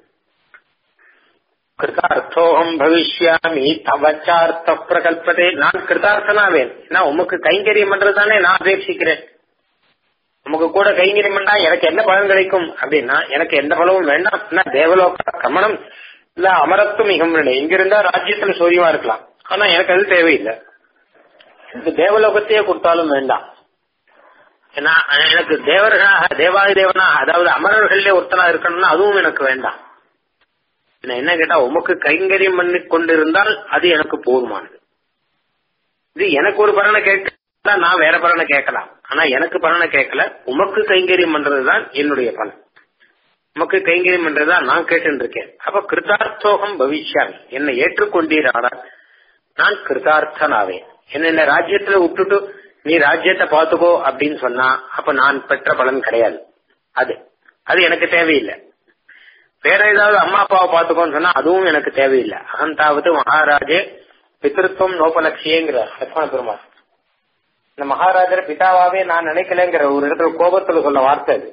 [SPEAKER 1] கிருதார்த்தோகம் பவிஷ்யாமி தவச்சார்த்த பிரகல்பதே நான் கிருதார்த்தனாவேன் நான் உமக்கு கைங்கரியம் பண்றதுதானே நான் அபேட்சிக்கிறேன் உமக்கு கூட கைங்கரியம் பண்ணா எனக்கு என்ன பலன் கிடைக்கும் அப்படின்னா எனக்கு எந்த பலமும் வேண்டாம் தேவலோக கமனம் இல்ல அமரத்துவம் மிகவும் இங்க இருந்தா ராஜ்யத்துல சௌரியமா இருக்கலாம் ஆனா எனக்கு அது தேவையில்லை எனக்கு தேவலோகத்தையே கொடுத்தாலும் வேண்டாம் ஏன்னா எனக்கு தேவர்களாக தேவாதி தேவனா அதாவது அமரர்களே ஒருத்தனா இருக்கணும்னா அதுவும் எனக்கு வேண்டாம் என்ன கேட்டா உமக்கு கைங்கரியம் பண்ணி கொண்டிருந்தால் அது எனக்கு போதுமானது இது எனக்கு ஒரு பலனை கேட்க நான் வேற பலனை கேட்கலாம் ஆனா எனக்கு பலனை கேட்கல உமக்கு கைங்கரியம் பண்றதுதான் என்னுடைய பலன் உமக்கு கைங்கரியம் பண்றதுதான் நான் கேட்டு இருக்கேன் அப்ப கிருதார்த்தோகம் பவிஷ்யாமி என்னை ஏற்றுக்கொண்டீரானால் நான் கிருதார்த்தனாவேன் என்ன ராஜ்யத்துல விட்டுட்டு நீ ராஜ்யத்தை பாத்துக்கோ அப்படின்னு சொன்னா அப்ப நான் பெற்ற பலன் கிடையாது அது அது எனக்கு தேவையில்லை வேற ஏதாவது அம்மா அப்பாவை பாத்துக்கோன்னு சொன்னா அதுவும் எனக்கு தேவையில்லை அகந்தாவது மகாராஜே பித்திருத்துவம் நோபலட்சியங்கிற லட்சுமண பெருமாள் இந்த மகாராஜர் பிதாவாவே நான் நினைக்கலங்கிற ஒரு இடத்துல கோபத்துல சொல்ல வார்த்தை அது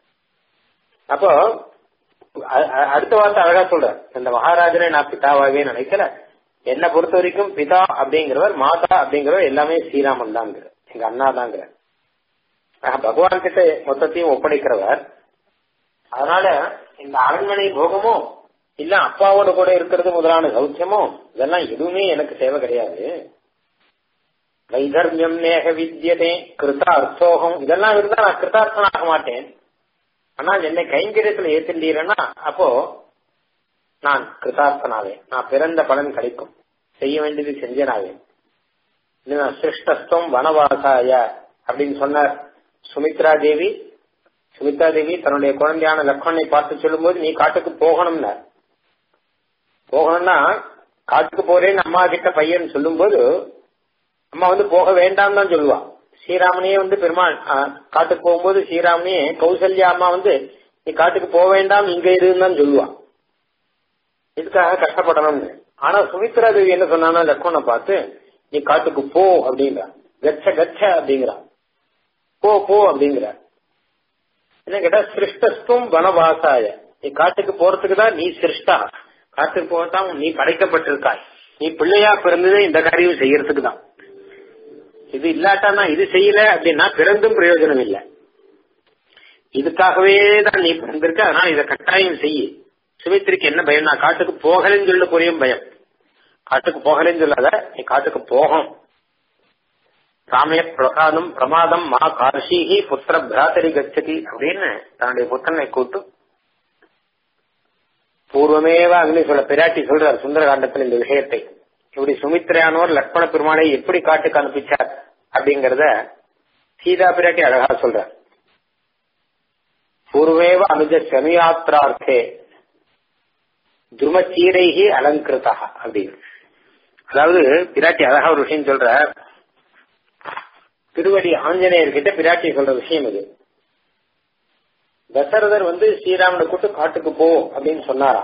[SPEAKER 1] அப்போ அடுத்த வார்த்தை அழகா சொல்ற இந்த மகாராஜரை நான் பிதாவாவே நினைக்கல என்னை பொறுத்த வரைக்கும் பிதா அப்படிங்கிறவர் மாதா அப்படிங்கிறவர் எல்லாமே ஸ்ரீராமன் தாங்கிற எங்க அண்ணா தாங்கிற பகவான் கிட்ட மொத்தத்தையும் ஒப்படைக்கிறவர் அதனால இந்த அரண்மனை போகமோ இல்ல அப்பாவோட கூட இருக்கிறது முதலான சௌக்கியமோ இதெல்லாம் எதுவுமே எனக்கு தேவை கிடையாது வைதர்மியம் நேக வித்தியதே கிருத அர்த்தோகம் இதெல்லாம் இருந்தா நான் கிருதார்த்தனாக மாட்டேன் ஆனா என்னை கைங்கரியத்துல ஏத்துட்டீரன்னா அப்போ நான் கிருதார்த்தனாவேன் நான் பிறந்த பலன் கிடைக்கும் செய்ய வேண்டியது செஞ்சனாவேன் சிருஷ்டஸ்தம் வனவாசாய அப்படின்னு சொன்னார் சுமித்ரா தேவி சுமித்ரா தேவி தன்னுடைய குழந்தையான லக்ஷ்மணனை பார்த்து சொல்லும்போது நீ காட்டுக்கு போகணும்னா போகணும்னா காட்டுக்கு போறேன்னு அம்மா கிட்ட பையன் சொல்லும்போது அம்மா வந்து போக வேண்டாம் தான் சொல்லுவா ஸ்ரீராமனையே வந்து பெருமாள் காட்டுக்கு போகும்போது ஸ்ரீராமனையே கௌசல்யா அம்மா வந்து நீ காட்டுக்கு போக வேண்டாம் இங்க இருன்னு தான் சொல்லுவா இதுக்காக கஷ்டப்படணும்னு ஆனா சுமித்ரா தேவி என்ன சொன்னானா லக்ஷ்மணனை பார்த்து நீ காட்டுக்கு போ அப்படிங்கிறா கச்ச கச்ச அப்படிங்கிறா போ போ அப்படிங்கிற என்ன கேட்டா சிருஷ்டஸ்தும் வனவாசாய நீ காட்டுக்கு போறதுக்கு தான் நீ சிருஷ்டா காட்டுக்கு போகத்தான் நீ படைக்கப்பட்டிருக்காய் நீ பிள்ளையா பிறந்ததே இந்த காரியம் செய்யறதுக்கு தான் இது இல்லாட்டா இது செய்யல அப்படின்னா பிறந்தும் பிரயோஜனம் இல்லை இதுக்காகவே தான் நீ பிறந்திருக்க அதனால இதை கட்டாயம் செய்ய சுமித்திரிக்கு என்ன பயம் நான் காட்டுக்கு போகலன்னு சொல்ல புரியும் பயம் காட்டுக்கு போகலன்னு சொல்லாத நீ காட்டுக்கு போகும் ராமய பிரகாதம் பிரமாதம் மா கார்ஷிஹி புத்திர பிராத்தரி கச்சதி அப்படின்னு தன்னுடைய புத்தனை கூட்டு பூர்வமேவ அக்னி சொல்ல பிராட்டி சொல்றார் சுந்தரகாண்டத்தில் இந்த விஷயத்தை இப்படி சுமித்ரையானோர் லக்ஷ்மண பெருமாளை எப்படி காட்டுக்கு அனுப்பிச்சார் அப்படிங்கறத சீதா பிராட்டி அழகா சொல்றார் பூர்வேவ அனுஜ சமயாத்திரார்த்தே துருமச்சீரைகி அலங்கிருதா அப்படின்னு அதாவது பிராட்டி அழகா ஒரு விஷயம் சொல்ற திருவடி ஆஞ்சநேயர் கிட்ட பிராட்டி சொல்ற விஷயம் இது தசரதர் வந்து ஸ்ரீராமனை கூட்டு காட்டுக்கு போ அப்படின்னு சொன்னாராம்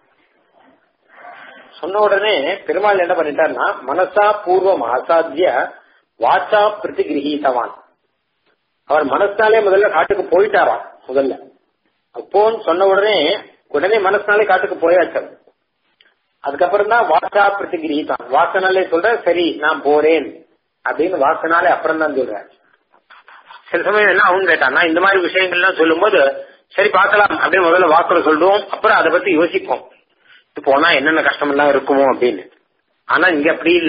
[SPEAKER 1] சொன்ன உடனே பெருமாள் என்ன பண்ணிட்டார்னா மனசா பூர்வம் அசாத்திய வாச்சா பிரதிகிரகித்தவான் அவர் மனசாலே முதல்ல காட்டுக்கு போயிட்டாராம் முதல்ல அப்போன்னு சொன்ன உடனே உடனே மனசுனாலே காட்டுக்கு போயாச்சு அதுக்கப்புறம் தான் வாசா பிரதிகிரகித்தான் வாசனாலே சொல்ற சரி நான் போறேன் அப்படின்னு வாசனாலே அப்புறம் தான் சொல்ற சில சமயம் என்ன அவங்க கேட்டான்னா இந்த மாதிரி விஷயங்கள்லாம் சொல்லும்போது சரி பார்க்கலாம் அப்படின்னு முதல்ல வாக்குல சொல்லுவோம் அப்புறம் அதை பத்தி யோசிப்போம் போனா என்னென்ன கஷ்டம் எல்லாம் இருக்குமோ அப்படின்னு ஆனா இங்க அப்படி இல்ல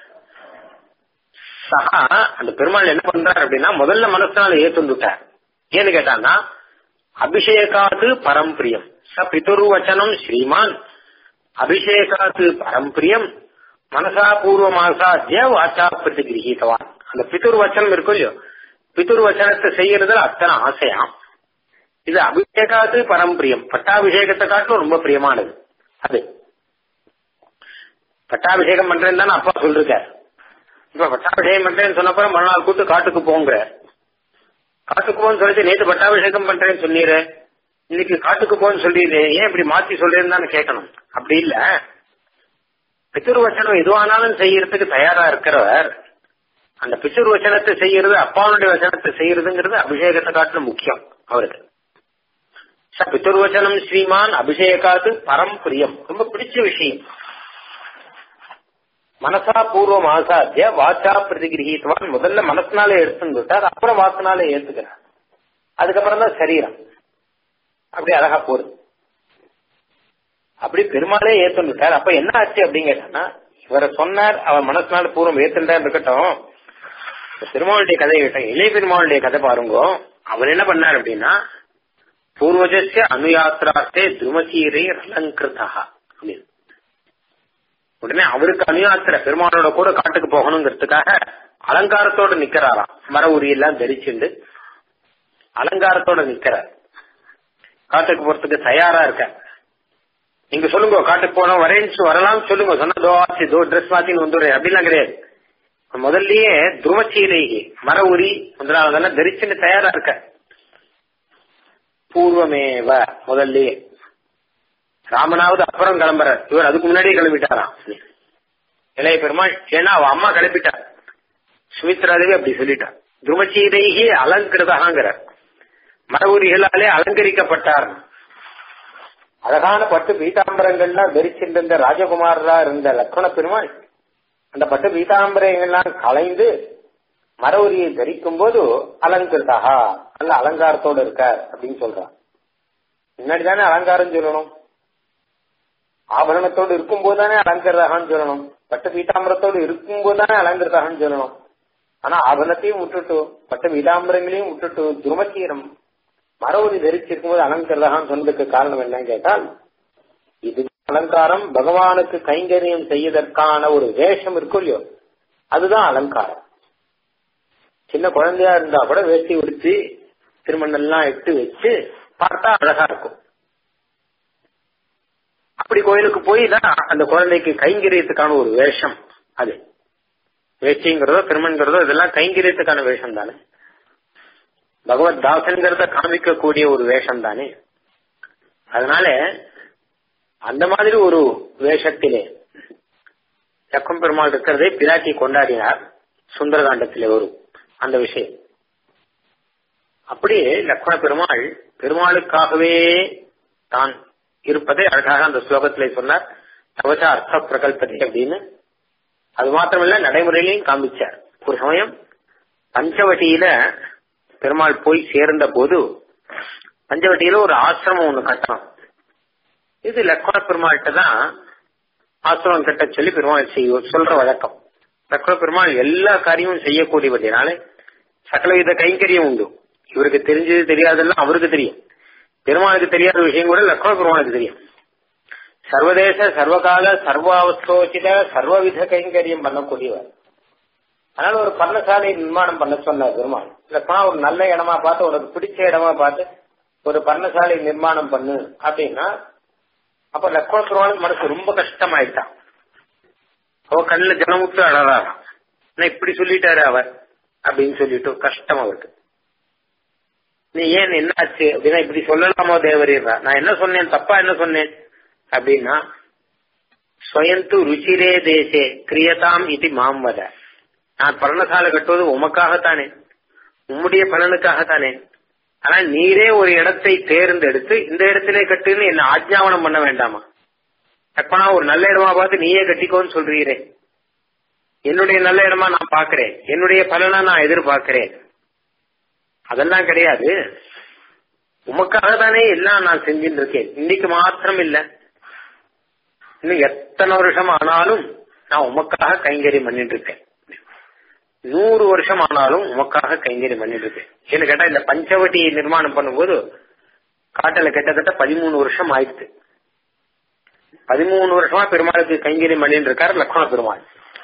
[SPEAKER 1] சகா அந்த பெருமாள் என்ன பண்றாரு அப்படின்னா முதல்ல மனசுனால ஏத்துந்துட்டார் ஏன்னு கேட்டான்னா அபிஷேகாது பரம்பிரியம் ச பிதுரு வச்சனம் ஸ்ரீமான் அபிஷேகாது பரம்பிரியம் மனசா பூர்வ மாசாத்திய வாச்சா பிரதிகிரகித்தவான் அந்த பிதுர் வச்சனம் இருக்கும் இல்லையோ பிதுர் வச்சனத்தை செய்யறதுல அத்தனை ஆசையாம் இது அபிஷேகாது பரம்பிரியம் பட்டாபிஷேகத்தை காட்டிலும் ரொம்ப பிரியமானது அது பட்டாபிஷேகம் பண்றேன்னு தானே அப்பா சொல்லிருக்காரு இப்ப பட்டாபிஷேகம் பண்றேன்னு சொன்னப்பறம் மறுநாள் கூட்டு காட்டுக்கு போங்கிற காட்டுக்கு போன்னு சொல்லிட்டு நேற்று பட்டாபிஷேகம் பண்றேன்னு சொன்னீரு இன்னைக்கு காட்டுக்கு போன்னு சொல்லிடு ஏன் இப்படி மாத்தி சொல்றேன்னு தானே கேட்கணும் அப்படி இல்ல பித்துரு வச்சனம் எதுவானாலும் செய்யறதுக்கு தயாரா இருக்கிறவர் அந்த பித்துரு வச்சனத்தை செய்யறது அப்பாவுடைய வச்சனத்தை செய்யறதுங்கிறது அபிஷேகத்தை காட்டிலும் முக்கியம் அவருக்கு ச பித்துர்வச்சனம் ஸ்ரீமான் அபிஷேகாத்து பரம் பிரியம் ரொம்ப பிடிச்ச விஷயம் மனசா பூர்வம் ஆசாத்திய வாச்சா பிரதிகிரகித்துவான் முதல்ல மனசுனால எடுத்துட்டார் அப்புறம் வாசனால ஏத்துக்கிறார் அதுக்கப்புறம் தான் சரீரம் அப்படி அழகா போகுது அப்படி பெருமாளே ஏத்துட்டார் அப்ப என்ன ஆச்சு அப்படின்னு கேட்டான்னா இவரை சொன்னார் அவர் மனசுனால பூர்வம் ஏத்துட்டார் இருக்கட்டும் பெருமாளுடைய கதை கேட்டேன் இளைய பெருமாளுடைய கதை பாருங்க அவர் என்ன பண்ணார் அப்படின்னா பூர்வஜஸ்ய அனுயாத்திரார்த்தே துருமசீரை அலங்கிருதா அப்படின்னு உடனே அவருக்கு அனுயாத்திர பெருமாளோட கூட காட்டுக்கு போகணுங்கிறதுக்காக அலங்காரத்தோட நிக்கிறாராம் மர உரியெல்லாம் தரிச்சுண்டு அலங்காரத்தோட நிக்கிறார் காட்டுக்கு போறதுக்கு தயாரா இருக்க நீங்க சொல்லுங்க காட்டுக்கு போனோம் வரேன்னு வரலாம் சொல்லுங்க சொன்னா தோ ஆச்சு தோ ட்ரெஸ் மாத்தின்னு வந்துடுறேன் அப்படிலாம் கிடையாது முதல்லயே துருமச்சீரைகி மர உரி முதலாவதெல்லாம் தரிச்சுன்னு தயாரா இருக்க பூர்வமேவ முதல்லயே ராமனாவது அப்புறம் கிளம்புறார் இவர் அதுக்கு முன்னாடியே கிளம்பிட்டாராம் இளைய பெருமாள் ஏன்னா அவ அம்மா கிளம்பிட்டார் சுமித்ராதேவி அப்படி சொல்லிட்டார் துருமச்சீரைகி அலங்கிருதாங்கிறார் மரவுரிகளாலே அலங்கரிக்கப்பட்டார் அழகான பட்டு பீதாம்பரங்கள்லாம் தரிச்சிருந்த ராஜகுமாரரா இருந்த லக்ஷ்மண பெருமாள் அந்த பட்டு பீதாம்பரங்கள்லாம் கலைந்து மர உரியை தரிக்கும் போது அலங்கிருதா நல்ல அலங்காரத்தோடு இருக்கார் அப்படின்னு சொல்றான் முன்னாடி தானே அலங்காரம் சொல்லணும் ஆபரணத்தோடு இருக்கும் போது தானே அலங்கிருதாகன்னு சொல்லணும் பட்டு பீதாம்பரத்தோடு இருக்கும் போது தானே அலங்கிருதாகன்னு சொல்லணும் ஆனா ஆபரணத்தையும் விட்டுட்டு பட்டு பீதாம்பரங்களையும் விட்டுட்டு துருமச்சீரம் மர உரி தரிச்சிருக்கும் போது அலங்கிருதாகன்னு சொன்னதுக்கு காரணம் என்னன்னு கேட்டால் இது அலங்காரம் பகவானுக்கு கைங்கரியம் செய்வதற்கான ஒரு வேஷம் இருக்கும் இல்லையோ அதுதான் அலங்காரம் சின்ன குழந்தையா இருந்தா கூட வேஷ்டி உடுத்தி திருமணெல்லாம் இட்டு வச்சு பார்த்தா அழகா இருக்கும் அப்படி கோயிலுக்கு போய் தான் அந்த குழந்தைக்கு கைங்கரியத்துக்கான ஒரு வேஷம் அது வேஷ்டிங்கிறதோ திருமண்கிறதோ இதெல்லாம் கைங்கரியத்துக்கான வேஷம் தானே பகவத் தாசன்கிறத காமிக்கக்கூடிய ஒரு வேஷம் தானே அதனால அந்த மாதிரி ஒரு வேஷத்திலே லக்கம் பெருமாள் இருக்கிறதை பிராட்டி கொண்டாடினார் சுந்தரகாண்டத்திலே வரும் அந்த விஷயம் அப்படி லக்ஷ்மண பெருமாள் பெருமாளுக்காகவே தான் இருப்பதை அழகாக அந்த ஸ்லோகத்திலே சொன்னார் கவச அர்த்த பிரகல்பதி அப்படின்னு அது மாத்திரமல்ல நடைமுறையிலையும் காமிச்சார் ஒரு சமயம் பஞ்சவட்டியில பெருமாள் போய் சேர்ந்த போது பஞ்சவட்டியில ஒரு ஆசிரமம் ஒண்ணு கட்டணும் இது லக்ஷ்மண பெருமாள்கிட்ட தான் ஆசிரமம் கட்ட சொல்லி பெருமாள் செய்ய சொல்ற வழக்கம் லக்ஷ்மண பெருமாள் எல்லா காரியமும் செய்யக்கூடியவற்றினால சகலவித கைங்கரியம் உண்டு இவருக்கு தெரிஞ்சது தெரியாதெல்லாம் அவருக்கு தெரியும் பெருமாளுக்கு தெரியாத விஷயம் கூட லக்ஷ்மண பெருமாளுக்கு தெரியும் சர்வதேச சர்வகால சர்வாவஸ்தோச்சித சர்வவித கைங்கரியம் பண்ணக்கூடியவர் அதனால ஒரு பர்ணசாலை நிர்மாணம் பண்ண சொன்ன பெருமாள் இல்லப்பா ஒரு நல்ல இடமா பார்த்து உனக்கு பிடிச்ச இடமா பார்த்து ஒரு பர்ணசாலை நிர்மாணம் பண்ணு அப்படின்னா அப்ப லக்ஷ்மண பெருமாளுக்கு மனசு ரொம்ப கஷ்டமாயிட்டான் அவ கண்ணுல ஜனமுத்து அழறாராம் நான் இப்படி சொல்லிட்டாரு அவர் அப்படின்னு சொல்லிட்டு கஷ்டம் அவருக்கு நீ ஏன் என்ன ஆச்சு அப்படின்னா இப்படி சொல்லலாமோ தேவரீரா நான் என்ன சொன்னேன் தப்பா என்ன சொன்னேன் அப்படின்னா ஸ்வயந்து ருச்சிரே தேசே கிரியதாம் இது மாம் வத நான் பர்ணசாலை கட்டுவது உமக்காகத்தானே உம்முடைய பலனுக்காகத்தானே ஆனா நீரே ஒரு இடத்தை தேர்ந்தெடுத்து இந்த இடத்திலே கட்டுன்னு என்ன ஆஜ்ஞாவனம் பண்ண வேண்டாமா அப்பனா ஒரு நல்ல இடமா பார்த்து நீயே கட்டிக்கோன்னு சொல்றீரே என்னுடைய நல்ல இடமா நான் பாக்குறேன் என்னுடைய பலனா நான் எதிர்பார்க்கிறேன் அதெல்லாம் கிடையாது உமக்காக தானே எல்லாம் நான் செஞ்சுட்டு இருக்கேன் இன்னைக்கு மாத்திரம் இல்ல இன்னும் எத்தனை வருஷம் ஆனாலும் நான் உமக்காக கைங்கரியம் பண்ணிட்டு இருக்கேன் நூறு வருஷம் ஆனாலும் உமக்காக கைங்கரியம் பண்ணிட்டு இருக்கேன் ஏன்னு கேட்டா இந்த பஞ்சவட்டி நிர்மாணம் பண்ணும்போது காட்டுல கிட்டத்தட்ட பதிமூணு வருஷம் ஆயிடுச்சு பதிமூணு வருஷமா பெருமாளுக்கு கைங்கரியம் பண்ணிட்டு இருக்காரு லக்ஷ்மண பெருமாள்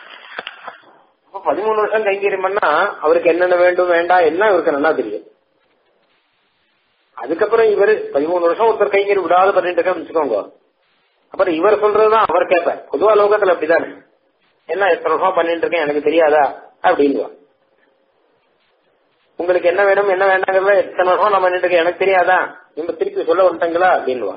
[SPEAKER 1] அப்ப பதிமூணு வருஷம் கைங்கரியம் பண்ணா அவருக்கு என்னென்ன வேண்டும் வேண்டாம் எல்லாம் இவருக்கு நல்லா தெரியும் அதுக்கப்புறம் இவர் பதிமூணு வருஷம் ஒருத்தர் கைங்கரி விடாத பண்ணிட்டு இருக்கேன்னு வச்சுக்கோங்க அப்புறம் இவர் சொல்றதுதான் அவர் கேட்பார் பொதுவா லோகத்துல அப்படிதானே என்ன எத்தனை வருஷம் பண்ணிட்டு இருக்கேன் எனக்கு தெரியாதா அப்படின்வா உங்களுக்கு என்ன வேணும் என்ன வேண்டாங்கிறத எத்தனை வருஷம் நான் பண்ணிட்டு இருக்கேன் எனக்கு தெரியாதா நீங்க திருப்பி சொல்ல வந்துட்டீங்களா அப்படின்வா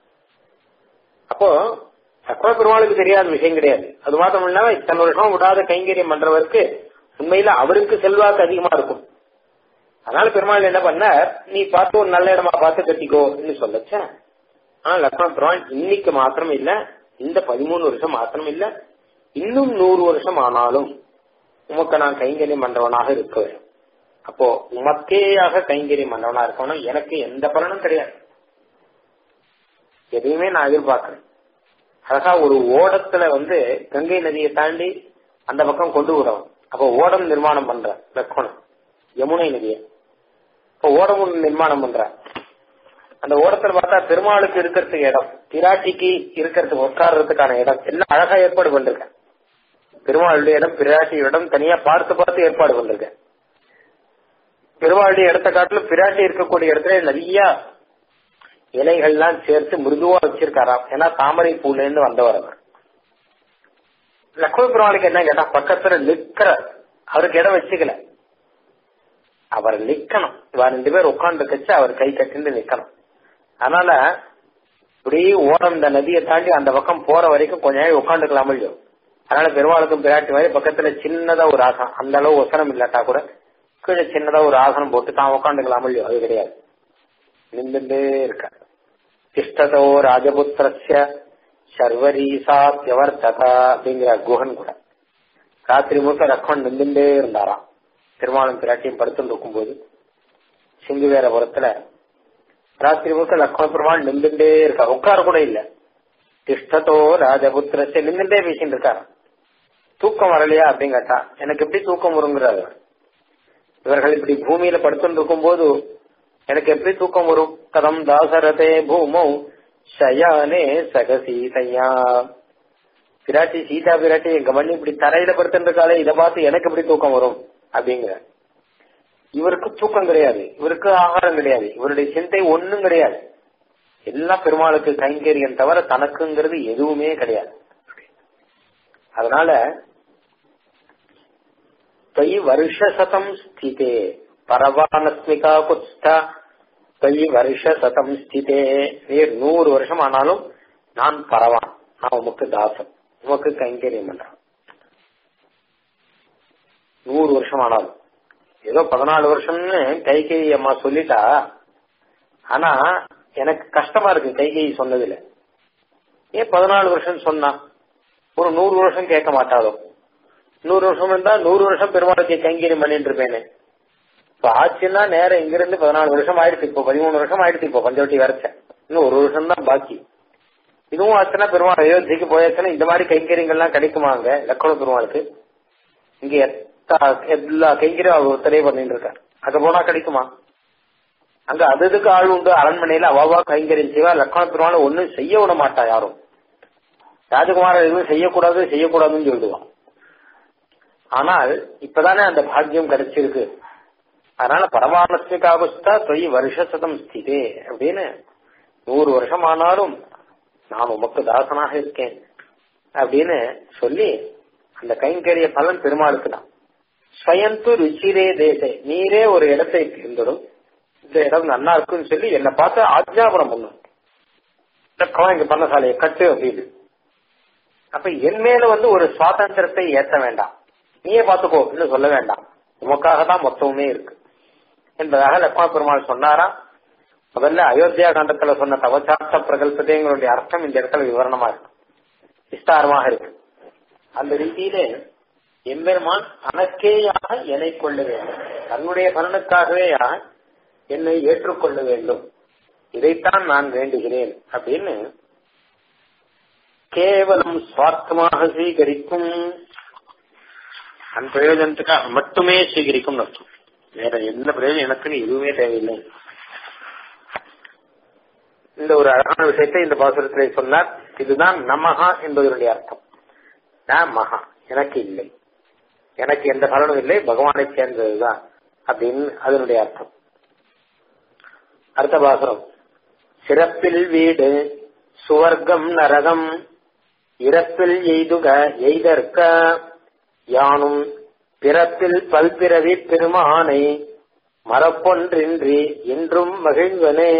[SPEAKER 1] அப்போ சக்கர பெருமாளுக்கு தெரியாத விஷயம் கிடையாது அது மாத்திரம் இல்லாம இத்தனை வருஷம் விடாத கைங்கரியம் பண்றவருக்கு உண்மையில அவருக்கு செல்வாக்கு அதிகமா இருக்கும் அதனால பெருமாள் என்ன பண்ண நீ பார்த்து ஒரு நல்ல இடமா பார்த்து கட்டிக்கோன்னு சொல்லச்ச ஆனா லக்ஷ்மண பெருமாள் இன்னைக்கு மாத்திரம் இல்ல இந்த பதிமூணு வருஷம் மாத்திரம் இல்ல இன்னும் நூறு வருஷம் ஆனாலும் உமக்கு நான் கைங்கரியம் பண்றவனாக இருக்குவேன் அப்போ உமக்கேயாக கைங்கரியம் பண்றவனா இருக்கணும் எனக்கு எந்த பலனும் கிடையாது எதையுமே நான் எதிர்பார்க்கிறேன் அழகா ஒரு ஓடத்துல வந்து கங்கை நதியை தாண்டி அந்த பக்கம் கொண்டு விடணும் அப்ப ஓடம் நிர்மாணம் பண்ற லக்ஷ்மணன் யமுனை நதியை இப்ப ஓடம் நிர்மாணம் பண்ற அந்த ஓடத்துல பார்த்தா பெருமாளுக்கு இருக்கிறதுக்கு இடம் பிராட்டிக்கு இருக்கிறதுக்கு உட்கார்றதுக்கான இடம் எல்லாம் அழகா ஏற்பாடு பண்ணிருக்கேன் பெருமாளுடைய இடம் பிராட்டி இடம் தனியா பார்த்து பார்த்து ஏற்பாடு பண்ணிருக்கேன் பெருமாளுடைய இடத்த காட்டிலும் பிராட்டி இருக்கக்கூடிய இடத்துல நிறைய இலைகள்லாம் சேர்த்து மிருதுவா வச்சிருக்காராம் ஏன்னா தாமரை பூல இருந்து வந்தவர் அவர் லக்ஷ்மி பெருமாளுக்கு என்ன கேட்டா பக்கத்துல நிக்கிற அவருக்கு இடம் வச்சுக்கல அவர் நிக்கணும் இவ ரெண்டு பேர் உட்கார்ந்து கச்சு அவர் கை கட்டிட்டு நிக்கணும் அதனால இப்படி ஓரம் இந்த நதியை தாண்டி அந்த பக்கம் போற வரைக்கும் கொஞ்ச நேரம் உட்காந்துக்கலாம் இல்லையோ அதனால பெருமாளுக்கும் பிராட்டி மாதிரி பக்கத்துல சின்னதா ஒரு ஆசனம் அந்த அளவு ஒசனம் இல்லாட்டா கூட கீழே சின்னதா ஒரு ஆசனம் போட்டு தான் உட்காந்துக்கலாம் இல்லையோ அது கிடையாது நின்றுட்டே இருக்க திஷ்டதோ ராஜபுத்திரஸ்ய சர்வரீசாத்யவர்த்தகா அப்படிங்கிற குஹன் கூட ராத்திரி முழுக்க ரக்கன் நின்றுட்டே இருந்தாராம் திருமாலும் பிராட்டியும் படுத்துட்டு இருக்கும்போது சிங்குவேரபுரத்துல ராத்திரி முழுக்க லக்ஷ்மண பெருமாள் நின்றுட்டே இருக்கார் உட்கார கூட இல்ல திஷ்டத்தோ ராஜபுத்திரஸ்ய நின்றுட்டே பேசிட்டு இருக்காரு தூக்கம் வரலையா அப்படின்னு கேட்டா எனக்கு எப்படி தூக்கம் வருங்கிறாரு இவர்கள் இப்படி பூமியில படுத்துட்டு இருக்கும் போது எனக்கு எப்படி தூக்கம் வரும் கதம் தாசரதே பூமௌ சயானே சகசீதையா பிராட்டி சீதா பிராட்டி எங்க மண்ணி இப்படி தரையில படுத்துருக்காளே இதை பார்த்து எனக்கு எப்படி தூக்கம் வரும் அப்படிங்கிற இவருக்கு தூக்கம் கிடையாது இவருக்கு ஆகாரம் கிடையாது இவருடைய சிந்தை ஒண்ணும் கிடையாது எல்லாம் பெருமாளுக்கு கைங்கரியம் தவிர தனக்குங்கிறது எதுவுமே கிடையாது அதனால தை வருஷசதம் ஸ்திதே பரவானஸ்மிகா குஸ்தா தை வருஷசதம் ஸ்திதே நீர் நூறு வருஷம் ஆனாலும் நான் பரவான் நான் உமக்கு தாசன் உமக்கு கைங்கரியம் பண்றேன் நூறு வருஷம் ஆனாலும் ஏதோ பதினாலு வருஷம்னு கைகை அம்மா சொல்லிட்டா ஆனா எனக்கு கஷ்டமா இருக்கு கைகை சொன்னதுல ஏன் பதினாலு வருஷம் சொன்னா ஒரு நூறு வருஷம் கேட்க மாட்டாளோ நூறு வருஷம் இருந்தா நூறு வருஷம் பெருமாளுக்கு கைங்கரியம் பண்ணிட்டு இருப்பேனே இப்ப ஆச்சுன்னா நேரம் இங்க இருந்து பதினாலு வருஷம் ஆயிடுச்சு இப்போ பதிமூணு வருஷம் ஆயிடுச்சு இப்போ பஞ்சவட்டி வரைச்ச இன்னும் ஒரு வருஷம் தான் பாக்கி இதுவும் ஆச்சுன்னா பெருமாள் அயோத்திக்கு போயாச்சுன்னா இந்த மாதிரி கைங்கரியங்கள்லாம் கிடைக்குமாங்க லக்ஷ்மண பெருமாளுக்கு இங்க எத்த- எல்லா கைங்கரியம் அவர் ஒருத்தரே பண்ணிட்டு இருக்கார் அங்க போனா கிடைக்குமா அங்க அது இதுக்கு ஆள் உண்டு அரண்மனையில அவாவா கைங்கரியம் செய்வா லக்ஷ்மண பெருமாள் ஒண்ணும் செய்ய விட மாட்டா யாரும் ராஜகுமாரர் எதுவும் செய்யக்கூடாது செய்யக்கூடாதுன்னு சொல்லுவான் ஆனால் இப்பதானே அந்த பாக்கியம் கிடைச்சிருக்கு அதனால பரமானஸ்மிகாவஸ்தா தொய் வருஷசதம் ஸ்திதே அப்படின்னு நூறு வருஷம் ஆனாலும் நான் உமக்கு தாசனாக இருக்கேன் அப்படின்னு சொல்லி அந்த கைங்கரிய பலன் பெருமாளுக்கு தான் ஸ்வயந்து ருச்சிரே தேசே நீரே ஒரு இடத்தை தேர்ந்தடும் இந்த இடம் நல்லா இருக்குன்னு சொல்லி என்னை பார்த்து ஆஜ்ஞாபனம் பண்ணும் இங்க பண்ணசாலையை கட்டு அப்படின்னு அப்ப என் மேல வந்து ஒரு சுவாதந்திரத்தை ஏற்ற வேண்டாம் நீயே பாத்துக்கோ இன்னும் சொல்ல வேண்டாம் உமக்காக தான் மொத்தமுமே இருக்கு என்பதாக லக்ஷ்மண பெருமாள் சொன்னாரா முதல்ல அயோத்தியா காண்டத்துல சொன்ன தவச்சார்த்த பிரகல்பதேங்களுடைய அர்த்தம் இந்த இடத்துல விவரணமா இருக்கு விஸ்தாரமாக இருக்கு அந்த ரீதியிலே எம்பெருமான் தனக்கேயாக என்னை கொள்ள வேண்டும் தன்னுடைய பலனுக்காகவே என்னை ஏற்றுக்கொள்ள வேண்டும் இதைத்தான் நான் வேண்டுகிறேன் அப்படின்னு கேவலம் சுவார்த்தமாக சீகரிக்கும் தன் பிரயோஜனத்துக்காக மட்டுமே சீகரிக்கும் அர்த்தம் வேற எந்த பிரயோஜனம் எனக்குன்னு எதுவுமே தேவையில்லை இந்த ஒரு அழகான விஷயத்தை இந்த பாசுரத்திலே சொன்னார் இதுதான் நமஹா என்பதனுடைய அர்த்தம் நான் மகா எனக்கு இல்லை எனக்கு எந்த பலனும் இல்லை பகவானை சேர்ந்ததுதான் அப்படின்னு அதனுடைய அர்த்தம் அடுத்த பாசுரம் சிறப்பில் வீடு சுவர்க்கம் நரகம் இறப்பில் எய்துக எய்தற்க யானும் பிறப்பில் பல்பிறவி பெருமானை மரப்பொன்றின்றி என்றும் மகிழ்வனே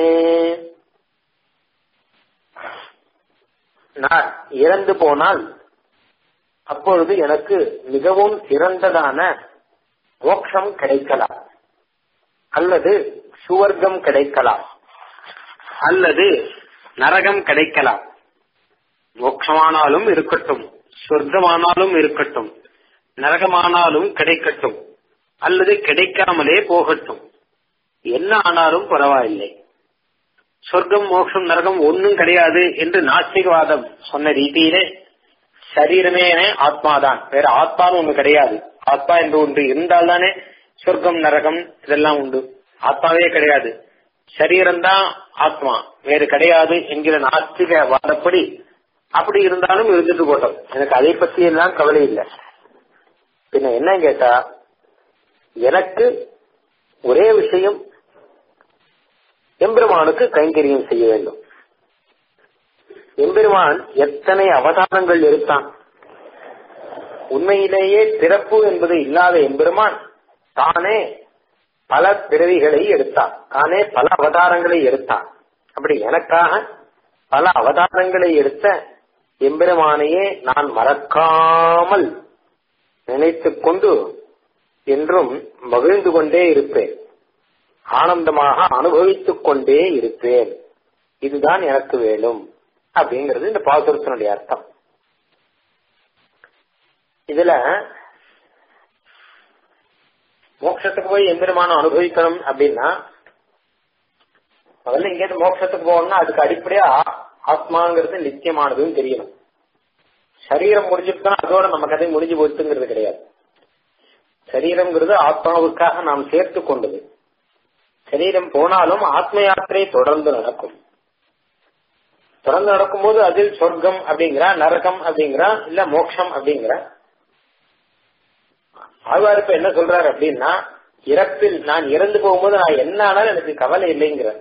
[SPEAKER 1] நான் இறந்து போனால் அப்பொழுது எனக்கு மிகவும் சிறந்ததான மோட்சம் கிடைக்கலாம் அல்லது சுவர்க்கம் கிடைக்கலாம் அல்லது நரகம் கிடைக்கலாம் மோட்சமானாலும் இருக்கட்டும் சொர்க்கமானாலும் இருக்கட்டும் நரகமானாலும் கிடைக்கட்டும் அல்லது கிடைக்காமலே போகட்டும் என்ன ஆனாலும் பரவாயில்லை சொர்க்கம் மோட்சம் நரகம் ஒன்னும் கிடையாது என்று நாஸ்திகவாதம் சொன்ன ரீதியிலே சரீரமே ஆத்மாதான் வேற ஆத்மான்னு ஒண்ணு கிடையாது ஆத்மா என்று ஒன்று இருந்தால்தானே சொர்க்கம் நரகம் இதெல்லாம் உண்டு ஆத்மாவே கிடையாது சரீரம்தான் ஆத்மா வேறு கிடையாது என்கிற நாஸ்திக வாதப்படி அப்படி இருந்தாலும் இருந்துட்டு போட்டோம் எனக்கு அதை பத்தி எல்லாம் கவலை இல்லை பின்ன என்ன கேட்டா எனக்கு ஒரே விஷயம் எம்பெருமானுக்கு கைங்கரியம் செய்ய வேண்டும் எம்பெருமான் எத்தனை அவதாரங்கள் எடுத்தான் உண்மையிலேயே பிறப்பு என்பது இல்லாத எம்பெருமான் தானே பல பிறவிகளை எடுத்தான் தானே பல அவதாரங்களை எடுத்தான் அப்படி எனக்காக பல அவதாரங்களை எடுத்த எம்பெருமானையே நான் மறக்காமல் நினைத்துக் கொண்டு என்றும் மகிழ்ந்து கொண்டே இருப்பேன் ஆனந்தமாக அனுபவித்துக் கொண்டே இருப்பேன் இதுதான் எனக்கு வேணும் அப்படிங்கிறது இந்த பாசுரத்தினுடைய அர்த்தம் இதுல மோட்சத்துக்கு போய் எம்பெருமானம் அனுபவிக்கணும் அப்படின்னா முதல்ல இங்கேருந்து மோட்சத்துக்கு போகணும்னா அதுக்கு அடிப்படையா ஆத்மாங்கிறது நித்தியமானதுன்னு தெரியணும் சரீரம் முடிஞ்சுட்டுனா அதோட நம்ம கதை முடிஞ்சு போச்சுங்கிறது கிடையாது சரீரம்ங்கிறது ஆத்மாவுக்காக நாம் சேர்த்து கொண்டது சரீரம் போனாலும் ஆத்ம யாத்திரை தொடர்ந்து நடக்கும் தொடர்ந்து நடக்கும்போது அதில் சொர்க்கம் அப்படிங்கிறா நரகம் அப்படிங்கிறா இல்ல மோட்சம் அப்படிங்கிற ஆழ்வார் இப்ப என்ன சொல்றாரு அப்படின்னா இறப்பில் நான் இறந்து போகும்போது நான் என்ன ஆனாலும் எனக்கு கவலை இல்லைங்கிற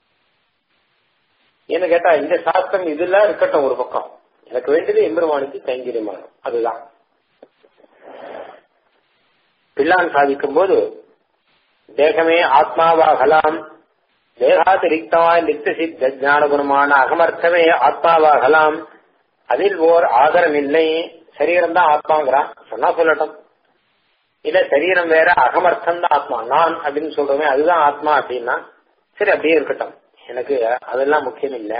[SPEAKER 1] என்ன கேட்டா இந்த சாஸ்திரம் இதெல்லாம் இருக்கட்டும் ஒரு பக்கம் எனக்கு வேண்டியது எம்பெருமானுக்கு கைங்கரியமாகும் அதுதான் பிள்ளான் சாதிக்கும் போது தேகமே ஆத்மாவாகலாம் தேகாதிரிக்தமாய் நித்திய சித்த ஞான குணமான அகமர்த்தமே ஆத்மாவாகலாம் அதில் ஓர் ஆதரம் இல்லை சரீரம் தான் ஆத்மாங்கிறான் சொன்னா சொல்லட்டும் இல்ல சரீரம் வேற அகமர்த்தம் தான் ஆத்மா நான் அப்படின்னு சொல்றோமே அதுதான் ஆத்மா அப்படின்னா சரி அப்படியே இருக்கட்டும் எனக்கு அதெல்லாம் முக்கியம் இல்ல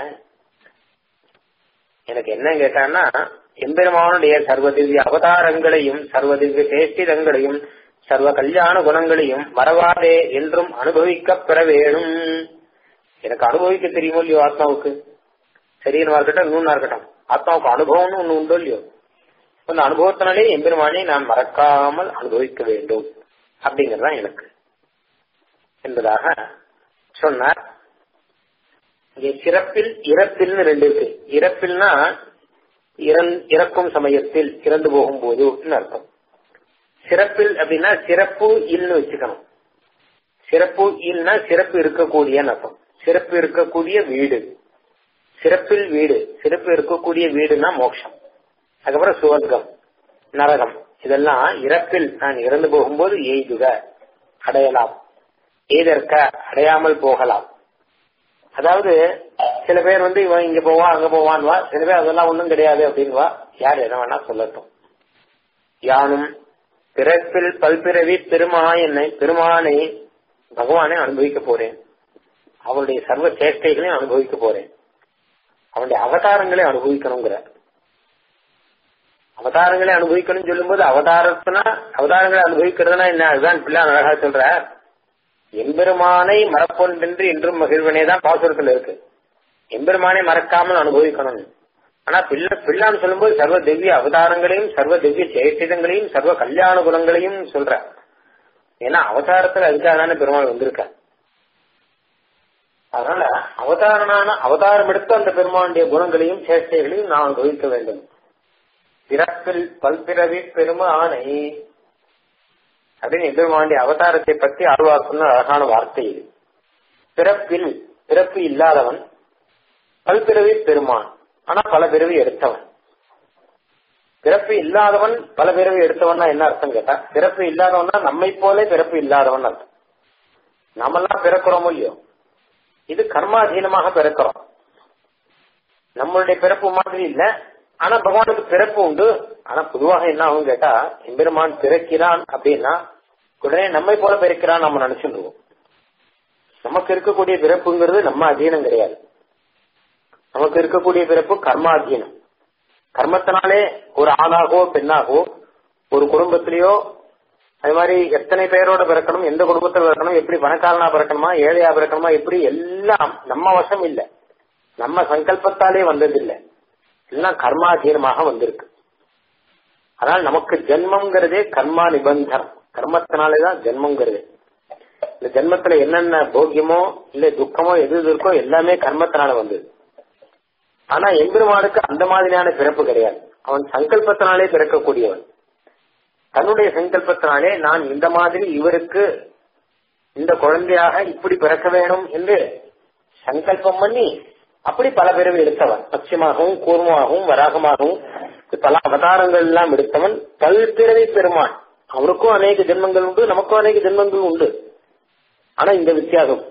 [SPEAKER 1] எனக்கு என்ன கேட்டான்னா எம்பெருமானுடைய சர்வதிவ்ய அவதாரங்களையும் சர்வதிவ்ய சேஷ்டிதங்களையும் சர்வ கல்யாண குணங்களையும் மறவாதே என்றும் அனுபவிக்க பெற வேணும் எனக்கு அனுபவிக்க தெரியுமோ இல்லையோ ஆத்மாவுக்கு சரீரமா இருக்கட்டும் இன்னொன்னா இருக்கட்டும் ஆத்மாவுக்கு அனுபவம்னு ஒண்ணு உண்டோ இல்லையோ அந்த அனுபவத்தினாலே எம்பெருமானை நான் மறக்காமல் அனுபவிக்க வேண்டும் அப்படிங்கறதுதான் எனக்கு என்பதாக சொன்னார் இங்கே சிறப்பில் இறப்பில்னு ரெண்டு இருக்கு இறப்பில்னா இறக்கும் சமயத்தில் இறந்து போகும்போது அர்த்தம் சிறப்பில் அப்படின்னா சிறப்பு இல்னு வச்சுக்கணும் சிறப்பு இல்னா சிறப்பு இருக்கக்கூடிய அர்த்தம் சிறப்பு இருக்கக்கூடிய வீடு சிறப்பில் வீடு சிறப்பு இருக்கக்கூடிய வீடுனா மோட்சம் அதுக்கப்புறம் சுவர்க்கம் நரகம் இதெல்லாம் இறப்பில் நான் இறந்து போகும்போது எய்துக அடையலாம் எய்தற்க அடையாமல் போகலாம் அதாவது சில பேர் வந்து இவன் இங்க போவான் அங்க போவான் வா சில பேர் அதெல்லாம் ஒண்ணும் கிடையாது அப்படின்னு வா யார் என்ன வேணா சொல்லட்டும் யானும் பிறப்பில் பல்பிறவி பெருமா என்னை பெருமானை பகவானை அனுபவிக்க போறேன் அவருடைய சர்வ சேஷ்டைகளையும் அனுபவிக்க போறேன் அவனுடைய அவதாரங்களை அனுபவிக்கணுங்கிற அவதாரங்களை அனுபவிக்கணும்னு சொல்லும்போது அவதாரத்தினா அவதாரங்களை அனுபவிக்கிறதுனா என்ன அதுதான் பிள்ளை அழகா சொல்ற எம்பெருமானை மறப்பொன்றென்று என்றும் மகிழ்வனே தான் பாசுரத்துல இருக்கு எம்பெருமானை மறக்காமல் அனுபவிக்கணும் ஆனா பிள்ளை பிள்ளான்னு சொல்லும்போது சர்வ திவ்ய அவதாரங்களையும் சர்வ திவ்ய சேஷ்டிதங்களையும் சர்வ கல்யாண குணங்களையும் சொல்ற ஏன்னா அவதாரத்துல அதுக்காக தானே பெருமாள் வந்திருக்க அதனால அவதாரனான அவதாரம் எடுத்து அந்த பெருமானுடைய குணங்களையும் சேஷ்டைகளையும் நான் அனுபவிக்க வேண்டும் பிறப்பில் பல்பிறவி பெரும ஆணை அப்படின்னு எம்பெருமானுடைய அவதாரத்தை பற்றி ஆழ்வா சொன்ன அழகான வார்த்தை இது பிறப்பில் பிறப்பு இல்லாதவன் பல்பிறவி பெருமான் ஆனா பல பிறவி எடுத்தவன் பிறப்பு இல்லாதவன் பல பிறவி எடுத்தவன்னா என்ன அர்த்தம் கேட்டா பிறப்பு இல்லாதவன்னா நம்மை போல பிறப்பு இல்லாதவன் அர்த்தம் நாமெல்லாம் பிறக்கிறோமோ இல்லையோ இது கர்மாதீனமாக பிறக்கிறோம் நம்மளுடைய பிறப்பு மாதிரி இல்ல ஆனா பகவானுக்கு பிறப்பு உண்டு ஆனா பொதுவாக என்ன ஆகும் கேட்டா எம்பெருமான் பிறக்கிறான் அப்படின்னா உடனே நம்மை போல பிறக்கிறான் நம்ம நினைச்சுருவோம் நமக்கு இருக்கக்கூடிய பிறப்புங்கிறது நம்ம அதீனம் கிடையாது நமக்கு இருக்கக்கூடிய பிறப்பு கர்மாதீனம் கர்மத்தினாலே ஒரு ஆணாகவோ பெண்ணாகவோ ஒரு குடும்பத்திலேயோ அது மாதிரி எத்தனை பேரோட பிறக்கணும் எந்த குடும்பத்தில் பிறக்கணும் எப்படி பணக்காரனா பிறக்கணுமா ஏழையா பிறக்கணுமா எப்படி எல்லாம் நம்ம வசம் இல்ல நம்ம சங்கல்பத்தாலே வந்ததில்லை எல்லாம் கர்மாதீனமாக வந்திருக்கு அதனால நமக்கு ஜென்மங்கிறதே கர்மா நிபந்தனம் கர்மத்தினாலேதான் ஜென்மங்கிறது இந்த ஜென்மத்துல என்னென்ன போக்கியமோ இல்ல துக்கமோ எது எது இருக்கோ எல்லாமே கர்மத்தினால வந்தது ஆனா எம்பெருமானுக்கு அந்த மாதிரியான பிறப்பு கிடையாது அவன் சங்கல்பத்தினாலே பிறக்கக்கூடியவன் தன்னுடைய சங்கல்பத்தினாலே நான் இந்த மாதிரி இவருக்கு இந்த குழந்தையாக இப்படி பிறக்க வேணும் என்று சங்கல்பம் பண்ணி அப்படி பல பிறவி எடுத்தவன் பட்சமாகவும் கூர்மமாகவும் வராகமாகவும் பல அவதாரங்கள் எல்லாம் எடுத்தவன் பல்பிறவி பெருமான் அவருக்கும் அநேக ஜென்மங்கள் உண்டு நமக்கும் அநேக ஜென்மங்கள் உண்டு ஆனா இந்த வித்தியாசம்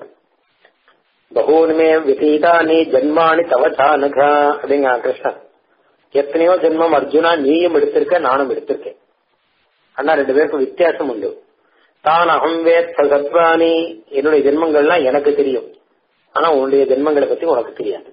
[SPEAKER 1] பகூன்மே விதீதானி ஜென்மானி தவச்சானுக அப்படிங்க கிருஷ்ணன் எத்தனையோ ஜென்மம் அர்ஜுனா நீயும் எடுத்திருக்க நானும் எடுத்திருக்கேன் ஆனா ரெண்டு பேருக்கும் வித்தியாசம் உண்டு தான் அகம் வேத் சத்வானி என்னுடைய ஜென்மங்கள்லாம் எனக்கு தெரியும் ஆனா உன்னுடைய ஜென்மங்களை பத்தி உனக்கு தெரியாது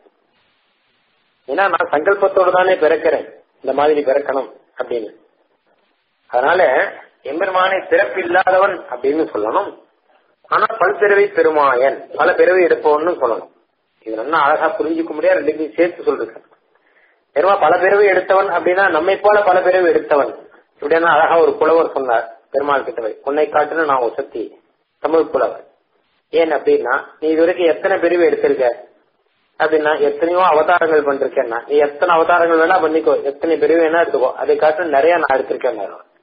[SPEAKER 1] ஏன்னா நான் சங்கல்பத்தோடு தானே பிறக்கிறேன் இந்த மாதிரி பிறக்கணும் அப்படின்னு அதனால எம்பெருமானை பிறப்பு இல்லாதவன் அப்படின்னு சொல்லணும் ஆனா பல்பிறவை பெருமாயன் பல பிறவை எடுப்பவன்னு சொல்லணும் இது நல்லா அழகா புரிஞ்சுக்க முடியாது ரெண்டுத்தையும் சேர்த்து சொல்றேன் பெருமா பல பிறவை எடுத்தவன் அப்படின்னா நம்மை போல பல பிறவை எடுத்தவன் இப்படின்னா அழகா ஒரு புலவர் சொன்னார் பெருமாள் கிட்டவை உன்னை காட்டுன்னு நான் உசத்தி தமிழ் புலவர் ஏன் அப்படின்னா நீ இது வரைக்கும் எத்தனை பிரிவு எடுத்திருக்க அப்படின்னா எத்தனையோ அவதாரங்கள் பண்ணிருக்கேன்னா நீ எத்தனை அவதாரங்கள் வேணா பண்ணிக்கோ எத்தனை பிரிவு வேணா எடுத்துக்கோ அதை காட்டு நிறைய நான் எடுத்திருக்கேன்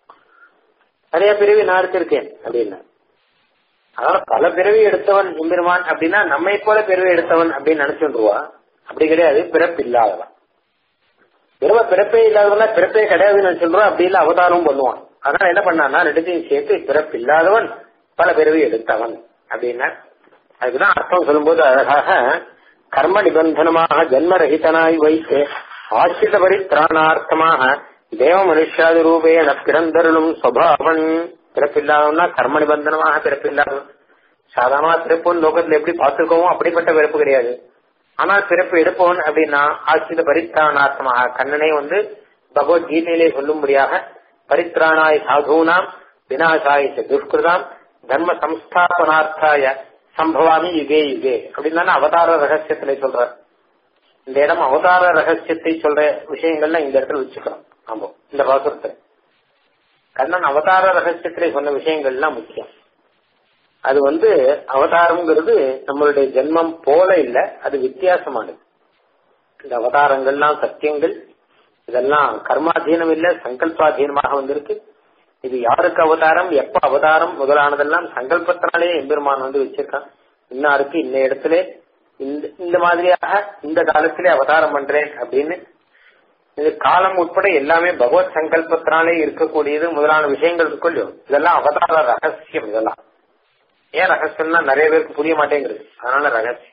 [SPEAKER 1] நிறைய பிரிவு நான் எடுத்திருக்கேன் அப்படின்னா அதனால பல பிறவி எடுத்தவன் எம்பெருமான் அப்படின்னா நம்மை போல பிறவி எடுத்தவன் அப்படின்னு நினைச்சுருவா அப்படி கிடையாது பிறப்பு இல்லாதவன் பிறவ பிறப்பே இல்லாதவனா பிறப்பே கிடையாதுன்னு நினைச்சுருவா அப்படி இல்ல அவதாரம் பண்ணுவான் அதனால என்ன பண்ணான்னா ரெண்டுத்தையும் சேர்த்து பிறப்பு இல்லாதவன் பல பிறவி எடுத்தவன் அப்படின்னா அதுக்குதான் அர்த்தம் சொல்லும்போது அழகாக கர்ம நிபந்தனமாக ஜென்மரகிதனாய் வைத்து ஆசிரித பரித்ராணார்த்தமாக தேவ மனுஷாதி ரூபேன பிறந்தருளும் சுவாவன் பிறப்பில்லாதவன்னா கர்ம நிபந்தனமாக பிறப்பில்லாதவன் சாதாரண பிறப்புன்னு லோகத்துல எப்படி பார்த்துருக்கோமோ அப்படிப்பட்ட பிறப்பு கிடையாது ஆனால் பிறப்பு எடுப்பவன் அப்படின்னா ஆசிரித பரித்ராணார்த்தமாக கண்ணனே வந்து பகவத்கீதையிலே சொல்லும்படியாக பரித்ராணாய் சாதூனாம் வினாசாய துஷ்கிருதாம் தர்ம சம்ஸ்தாபனார்த்தாய சம்பவாமி யுகே யுகே அப்படின்னு அவதார ரகசியத்துல சொல்ற இந்த இடம் அவதார ரகசியத்தை சொல்ற விஷயங்கள்லாம் இந்த இடத்துல வச்சுக்கிறோம் ஆமா இந்த பாசுரத்துல கண்ணன் அவதார ரகசியத்திலே சொன்ன விஷயங்கள்லாம் முக்கியம் அது வந்து அவதாரம்ங்கிறது நம்மளுடைய ஜென்மம் போல இல்ல அது வித்தியாசமானது இந்த அவதாரங்கள்லாம் சத்தியங்கள் இதெல்லாம் கர்மாதீனம் இல்ல சங்கல்பாதீனமாக வந்திருக்கு இது யாருக்கு அவதாரம் எப்ப அவதாரம் முதலானதெல்லாம் சங்கல்பத்தினாலே எம்பெருமான் வந்து வச்சிருக்கான் இன்னாருக்கு இந்த இடத்துல இந்த இந்த மாதிரியாக இந்த காலத்திலே அவதாரம் பண்றேன் அப்படின்னு இது காலம் உட்பட எல்லாமே பகவத் சங்கல்பத்தினாலே இருக்கக்கூடியது முதலான விஷயங்கள் இருக்கும் இல்லையோ இதெல்லாம் அவதார ரகசியம் இதெல்லாம் ஏன் ரகசியம்னா நிறைய பேருக்கு புரிய மாட்டேங்குது அதனால ரகசியம்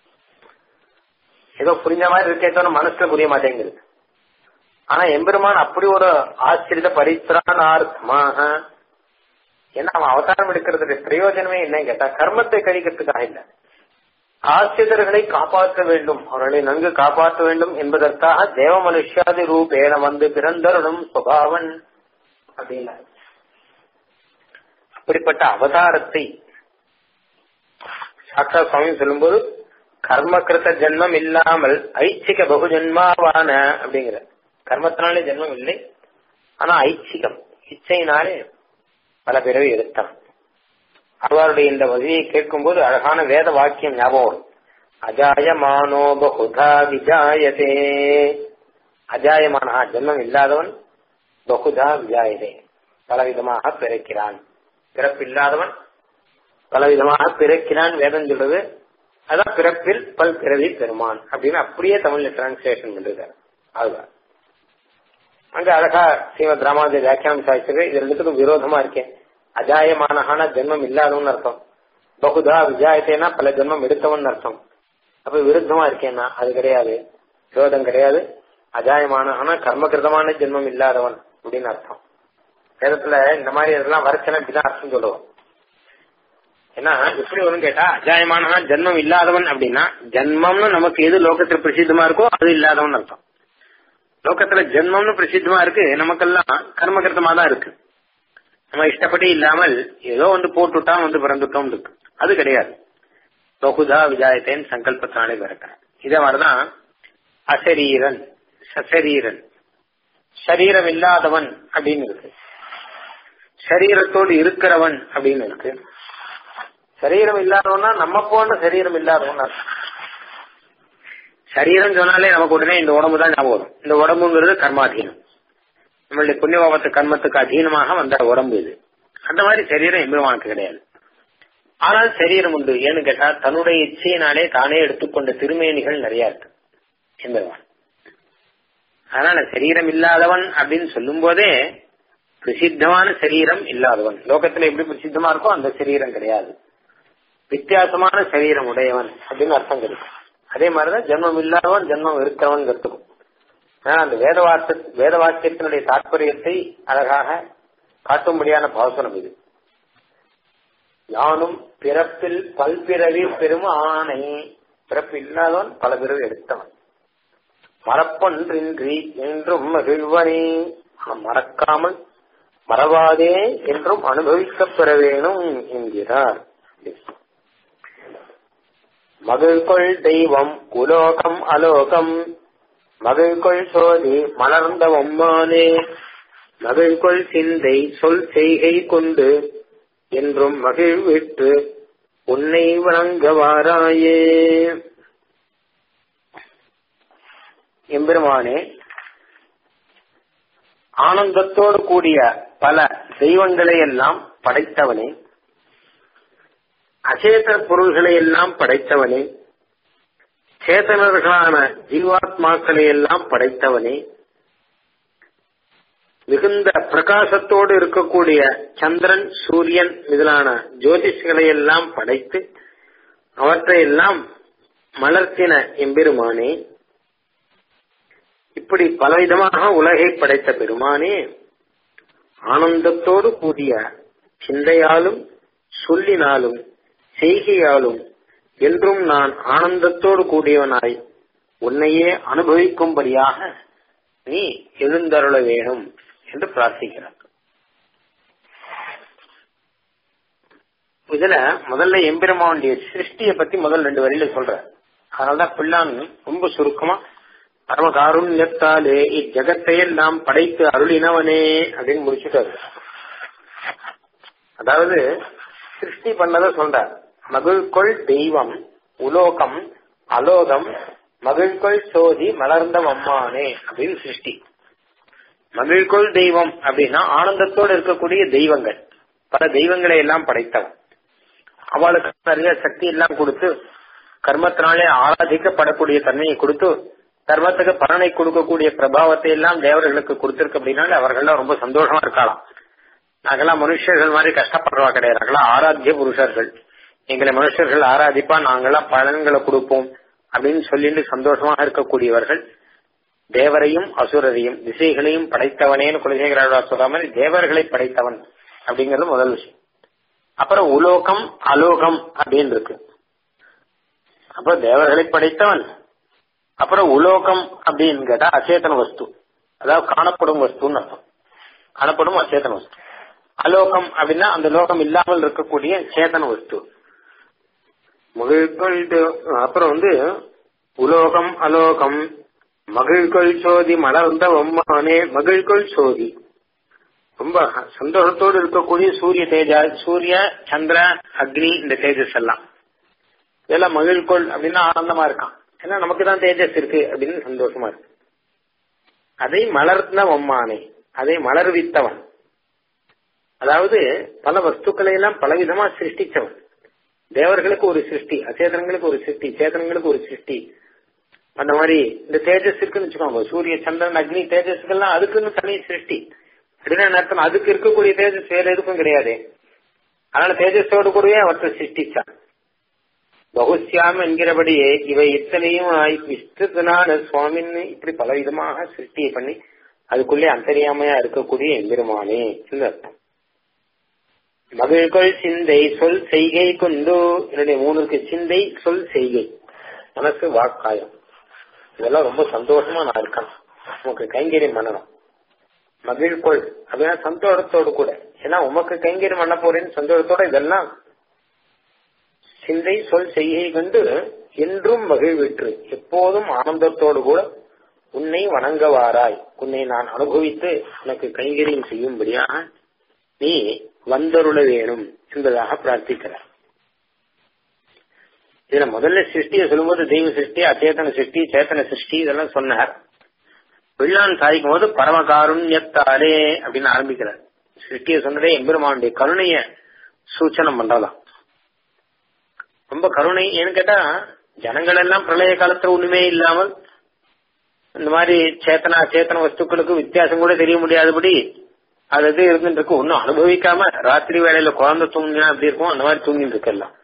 [SPEAKER 1] ஏதோ புரிஞ்ச மாதிரி இருக்கே தவிர மனசுல புரிய மாட்டேங்குது ஆனா எம்பெருமான் அப்படி ஒரு ஆச்சரித பரித்திரானார்த்தமாக ஏன்னா அவன் அவதாரம் எடுக்கிறதுக்கு பிரயோஜனமே என்னன்னு கேட்டா கர்மத்தை கழிக்கிறதுக்காக இல்ல ஆசிரியர்களை காப்பாற்ற வேண்டும் அவர்களை நன்கு காப்பாற்ற வேண்டும் என்பதற்காக தேவ மனுஷாதி ரூபேன வந்து பிறந்தருடும் சுபாவன் அப்படின்னா அப்படிப்பட்ட அவதாரத்தை சாட்சா சுவாமி சொல்லும்போது கர்மகிருத்த ஜென்மம் இல்லாமல் ஐச்சிக பகுஜன்மாவான அப்படிங்கிற கர்மத்தினாலே ஜென்மம் இல்லை ஆனா ஐச்சிகம் இச்சையினாலே பல பிறவி எடுத்தான் அவருடைய இந்த வகையை கேட்கும்போது அழகான வேத வாக்கியம் ஞாபகம் வரும் அஜாயமானோ பகுதா விஜாயதே அஜாயமான ஜென்மம் இல்லாதவன் பகுதா விஜாயதே பலவிதமாக பிறக்கிறான் பிறப்பில்லாதவன் பலவிதமாக பிறக்கிறான் வேதம் சொல்றது அதான் பிறப்பில் பல் பிறவி பெருமான் அப்படின்னு அப்படியே தமிழ்ல டிரான்ஸ்லேஷன் பண்ணிருக்காரு அதுதான் அங்க அழகா ஸ்ரீமத் ராமானுஜ வியாக்கியானம் சாதிச்சிருக்கு இது ரெண்டுத்துக்கும் விரோதமா இருக்கேன் அஜாயமானஹான ஜென்மம் இல்லாதவன் அர்த்தம் பகுதா விஜாயத்தேனா பல ஜென்மம் எடுத்தவன் அர்த்தம் அப்ப விருத்தமா இருக்கேன்னா அது கிடையாது விரோதம் கிடையாது அஜாயமானஹான கர்மகிருதமான ஜென்மம் இல்லாதவன் அப்படின்னு அர்த்தம் வேதத்துல இந்த மாதிரி இதெல்லாம் வரைச்சலாம் இப்படிதான் அர்த்தம் சொல்லுவோம் ஏன்னா எப்படி வரும் கேட்டா அஜாயமான ஜென்மம் இல்லாதவன் அப்படின்னா ஜென்மம்னு நமக்கு எது லோகத்துல பிரசித்தமா இருக்கோ அது இல்லாதவன் அர்த்தம் லோகத்துல ஜென்மம்னு பிரசித்தமா இருக்கு நமக்கெல்லாம் கர்மகிருத்தமா தான் இருக்கு நம்ம இஷ்டப்படி இல்லாமல் ஏதோ வந்து போட்டுட்டா வந்து பிறந்துட்டோம் இருக்கு அது கிடையாது பகுதா விஜாயத்தேன் சங்கல்பத்தினாலே பிறக்கிறேன் இதே மாதிரிதான் அசரீரன் சசரீரன் சரீரம் இல்லாதவன் அப்படின்னு இருக்கு சரீரத்தோடு இருக்கிறவன் அப்படின்னு இருக்கு சரீரம் இல்லாதவன்னா நம்ம போன்ற சரீரம் இல்லாதவன் சரீரம் சொன்னாலே நமக்கு உடனே இந்த உடம்பு தான் ஞாபகம் வரும் இந்த உடம்புங்கிறது கர்மாதீனம் நம்மளுடைய புண்ணியபாவத்து கர்மத்துக்கு அதீனமாக வந்த உடம்பு இது அந்த மாதிரி சரீரம் எம்பெருமானுக்கு கிடையாது ஆனால் சரீரம் உண்டு ஏன்னு கேட்டா தன்னுடைய இச்சையினாலே தானே எடுத்துக்கொண்ட திருமேனிகள் நிறைய இருக்கு எம்பெருமான் அதனால சரீரம் இல்லாதவன் அப்படின்னு சொல்லும் போதே பிரசித்தமான சரீரம் இல்லாதவன் லோகத்துல எப்படி பிரசித்தமா இருக்கோ அந்த சரீரம் கிடையாது வித்தியாசமான சரீரம் உடையவன் அப்படின்னு அர்த்தம் கிடைக்கும் அதே மாதிரிதான் ஜென்மம் இல்லாதவன் ஜென்மம் இருக்கிறவன் கத்துக்கும் அந்த வேத வார்த்தை வேத வாக்கியத்தினுடைய தாற்பயத்தை அழகாக காட்டும்படியான பாசனம் இது யானும் பிறப்பில் பல்பிறவி பெரும் ஆணை பிறப்பு இல்லாதவன் பல பிறவி எடுத்தவன் மறப்பொன்றின்றி என்றும் மகிழ்வனே மறக்காமல் மறவாதே என்றும் அனுபவிக்கப் பெற வேணும் என்கிறார் மகிழ்கொள் தெய்வம் உலோகம் அலோகம் மகிழ்கொள் சோதி மலர்ந்த ஒம்மானே மகிழ்கொள் சிந்தை சொல் செய்கை கொண்டு என்றும் மகிழ்விட்டு உன்னை வணங்கவாராயே எம்பெருமானே ஆனந்தத்தோடு கூடிய பல தெய்வங்களை எல்லாம் படைத்தவனே அச்சேத பொருள்களை எல்லாம் படைத்தவனே சேதனர்களான ஜீவாத்மாக்களை எல்லாம் படைத்தவனே மிகுந்த பிரகாசத்தோடு இருக்கக்கூடிய சந்திரன் சூரியன் முதலான ஜோதிஷ்களை எல்லாம் படைத்து அவற்றை எல்லாம் மலர்த்தின எம்பெருமானே இப்படி பலவிதமாக உலகை படைத்த பெருமானே ஆனந்தத்தோடு கூடிய சிந்தையாலும் சொல்லினாலும் செய்கையாலும் என்றும் நான் ஆனந்தத்தோடு கூடியவனாய் உன்னையே அனுபவிக்கும்படியாக நீ எழுந்தருள வேணும் என்று பிரார்த்திக்கிறார் இதுல முதல்ல எம்பெருமானுடைய சிருஷ்டிய பத்தி முதல் ரெண்டு வரியில சொல்ற அதனாலதான் பிள்ளான் ரொம்ப சுருக்கமா பரம காருண்யத்தாலே இஜகத்தையெல்லாம் படைத்து அருளினவனே அப்படின்னு முடிச்சுட்டாரு அதாவது சிருஷ்டி பண்ணத சொல்றார் மகிழ்கொள் தெய்வம் உலோகம் அலோகம் மகிழ்கொள் சோதி மலர்ந்த அம்மானே அப்படின்னு சிருஷ்டி மகிழ்கொள் தெய்வம் அப்படின்னா ஆனந்தத்தோடு இருக்கக்கூடிய தெய்வங்கள் பல தெய்வங்களை எல்லாம் படைத்தவன் அவளுக்கு நிறைய சக்தி எல்லாம் கொடுத்து கர்மத்தினாலே ஆராதிக்கப்படக்கூடிய தன்மையை கொடுத்து கர்மத்துக்கு பலனை கொடுக்கக்கூடிய பிரபாவத்தை எல்லாம் தேவர்களுக்கு கொடுத்திருக்கு அப்படின்னால அவர்கள்லாம் ரொம்ப சந்தோஷமா இருக்கலாம் நாங்கெல்லாம் மனுஷர்கள் மாதிரி கஷ்டப்படுறவா கிடையாது நாங்களாம் ஆராத்திய புருஷர்கள் எங்களை மனுஷர்கள் ஆராதிப்பா நாங்கெல்லாம் பலன்களை கொடுப்போம் அப்படின்னு சொல்லிட்டு சந்தோஷமாக இருக்கக்கூடியவர்கள் தேவரையும் அசுரரையும் திசைகளையும் படைத்தவனேன்னு குலசேகர சொல்ற மாதிரி தேவர்களை படைத்தவன் அப்படிங்கிறது முதல் விஷயம் அப்புறம் உலோகம் அலோகம் அப்படின்னு இருக்கு அப்புறம் தேவர்களை படைத்தவன் அப்புறம் உலோகம் அப்படின்னு கேட்டா அச்சேதன வஸ்து அதாவது காணப்படும் வஸ்துன்னு அர்த்தம் காணப்படும் அச்சேதன வஸ்து அலோகம் அப்படின்னா அந்த லோகம் இல்லாமல் இருக்கக்கூடிய சேதன வஸ்து மகிழ்கொள் அப்புறம் வந்து உலோகம் அலோகம் மகிழ்கொள் சோதி மலர்ந்த ஒம்மானே மகிழ்கொள் சோதி ரொம்ப சந்தோஷத்தோடு இருக்கக்கூடிய சூரிய தேஜா சூரிய சந்திர அக்னி இந்த தேஜஸ் எல்லாம் இதெல்லாம் மகிழ்கொள் அப்படின்னா ஆனந்தமா இருக்கான் ஏன்னா நமக்கு தான் தேஜஸ் இருக்கு அப்படின்னு சந்தோஷமா இருக்கு அதை மலர்ந்த ஒம்மானே அதை மலர்வித்தவன் அதாவது பல வஸ்துக்களை எல்லாம் பலவிதமா சிருஷ்டிச்சவன் தேவர்களுக்கு ஒரு சிருஷ்டி அச்சேதனங்களுக்கு ஒரு சிருஷ்டி சேதனங்களுக்கு ஒரு சிருஷ்டி அந்த மாதிரி இந்த தேஜஸ் இருக்குன்னு வச்சுக்கோங்க சூரிய சந்திரன் அக்னி தேஜஸ்கெல்லாம் அதுக்குன்னு தனி சிருஷ்டி அப்படின்னா அர்த்தம் அதுக்கு இருக்கக்கூடிய தேஜஸ் வேற எதுக்கும் கிடையாது அதனால தேஜஸோடு கூடவே அவற்றை சிருஷ்டிச்சான் பகுசியாம் என்கிறபடியே இவை இத்தனையும் விஸ்தனான சுவாமின்னு இப்படி பல விதமாக சிருஷ்டியை பண்ணி அதுக்குள்ளே அந்தரியாமையா இருக்கக்கூடிய எம்பெருமானே என்று அர்த்தம் மகிழ்கொள் சிந்தை சொல் செய்கை கொண்டு என்னுடைய மூணுக்கு சிந்தை சொல் செய்கை மனசு வாக்காயம் இதெல்லாம் ரொம்ப சந்தோஷமா நான் இருக்கேன் உனக்கு கைங்கரியம் பண்ணணும் மகிழ்கொள் அப்படின்னா சந்தோஷத்தோடு கூட ஏன்னா உமக்கு கைங்கரியம் பண்ண போறேன்னு சந்தோஷத்தோட இதெல்லாம் சிந்தை சொல் செய்கை கொண்டு என்றும் மகிழ்விற்று எப்போதும் ஆனந்தத்தோடு கூட உன்னை வணங்கவாராய் உன்னை நான் அனுபவித்து உனக்கு கைங்கரியம் செய்யும்படியாக நீ வந்தருள வேணும் என்பதாக பிரார்த்திக்கிறார் இதுல முதல்ல சிருஷ்டியை சொல்லும்போது தெய்வ சிருஷ்டி அச்சேதன சிருஷ்டி சேத்தன சிருஷ்டி இதெல்லாம் சொன்னார் வெள்ளான் சாதிக்கும் போது பரம காருண்யத்தாலே அப்படின்னு ஆரம்பிக்கிறார் சிருஷ்டியை சொன்னதே எம்பெருமானுடைய கருணைய சூச்சனம் பண்றதாம் ரொம்ப கருணை ஏன்னு கேட்டா ஜனங்கள் எல்லாம் பிரளய காலத்துல ஒண்ணுமே இல்லாமல் இந்த மாதிரி சேத்தனா சேத்தன வஸ்துக்களுக்கு வித்தியாசம் கூட தெரிய முடியாதபடி அது இது இருந்துட்டு இருக்கும் ஒன்னும் அனுபவிக்காம ராத்திரி வேலையில குழந்தை தூங்கினா அப்படி இருக்கும் அந்த மாதிரி தூங்கிட்டு இருக்கலாம்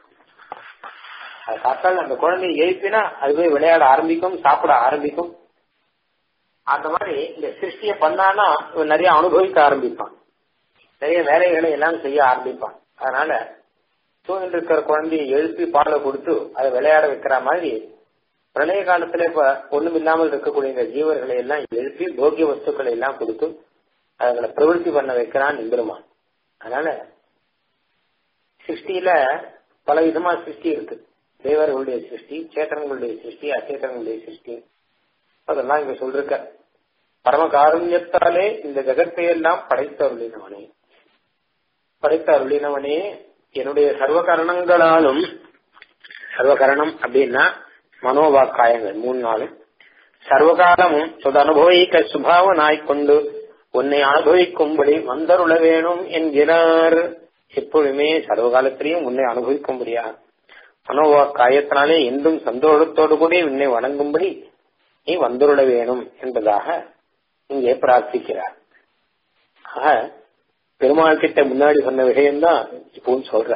[SPEAKER 1] அது பார்த்தால் அந்த குழந்தைய எழுப்பினா அது போய் விளையாட ஆரம்பிக்கும் சாப்பிட ஆரம்பிக்கும் அந்த மாதிரி இந்த சிருஷ்டியை பண்ணானா இவன் நிறைய அனுபவிக்க ஆரம்பிப்பான் நிறைய வேலைகளை எல்லாம் செய்ய ஆரம்பிப்பான் அதனால தூங்கிட்டு இருக்கிற குழந்தைய எழுப்பி பாலை கொடுத்து அதை விளையாட வைக்கிற மாதிரி பிரளய காலத்துல இப்ப ஒண்ணும் இல்லாமல் இருக்கக்கூடிய இந்த ஜீவர்களை எல்லாம் எழுப்பி போக்கிய வஸ்துக்களை எல்லாம் கொடுத்து அதுகளை பிரவருத்தி பண்ண வைக்கிறான் எம்பெருமான் அதனால சிருஷ்டியில பல விதமா சிருஷ்டி இருக்கு தேவர்களுடைய சிருஷ்டி சேத்தனங்களுடைய சிருஷ்டி அச்சேத்தனங்களுடைய சிருஷ்டி அதெல்லாம் இங்க சொல்லிருக்க பரம காருண்யத்தாலே இந்த ஜெகத்தை எல்லாம் படைத்த அருளினவனே படைத்த அருளினவனே என்னுடைய சர்வ கரணங்களாலும் சர்வ கரணம் அப்படின்னா மனோவாக்காயங்கள் மூணு நாளும் சர்வகாலமும் சொத அனுபவிக்க சுபாவனாய் கொண்டு உன்னை அனுபவிக்கும்படி வந்தருள வேணும் என்கிறார் எப்பொழுதுமே சர்வகாலத்திலையும் உன்னை அனுபவிக்கும்படியா மனோவாக்காயத்தினாலே என்றும் சந்தோஷத்தோடு கூட உன்னை வணங்கும்படி நீ வந்துருள வேணும் என்பதாக இங்கே பிரார்த்திக்கிறார் ஆக பெருமாள் கிட்ட முன்னாடி சொன்ன விஷயம்தான் இப்பவும் சொல்ற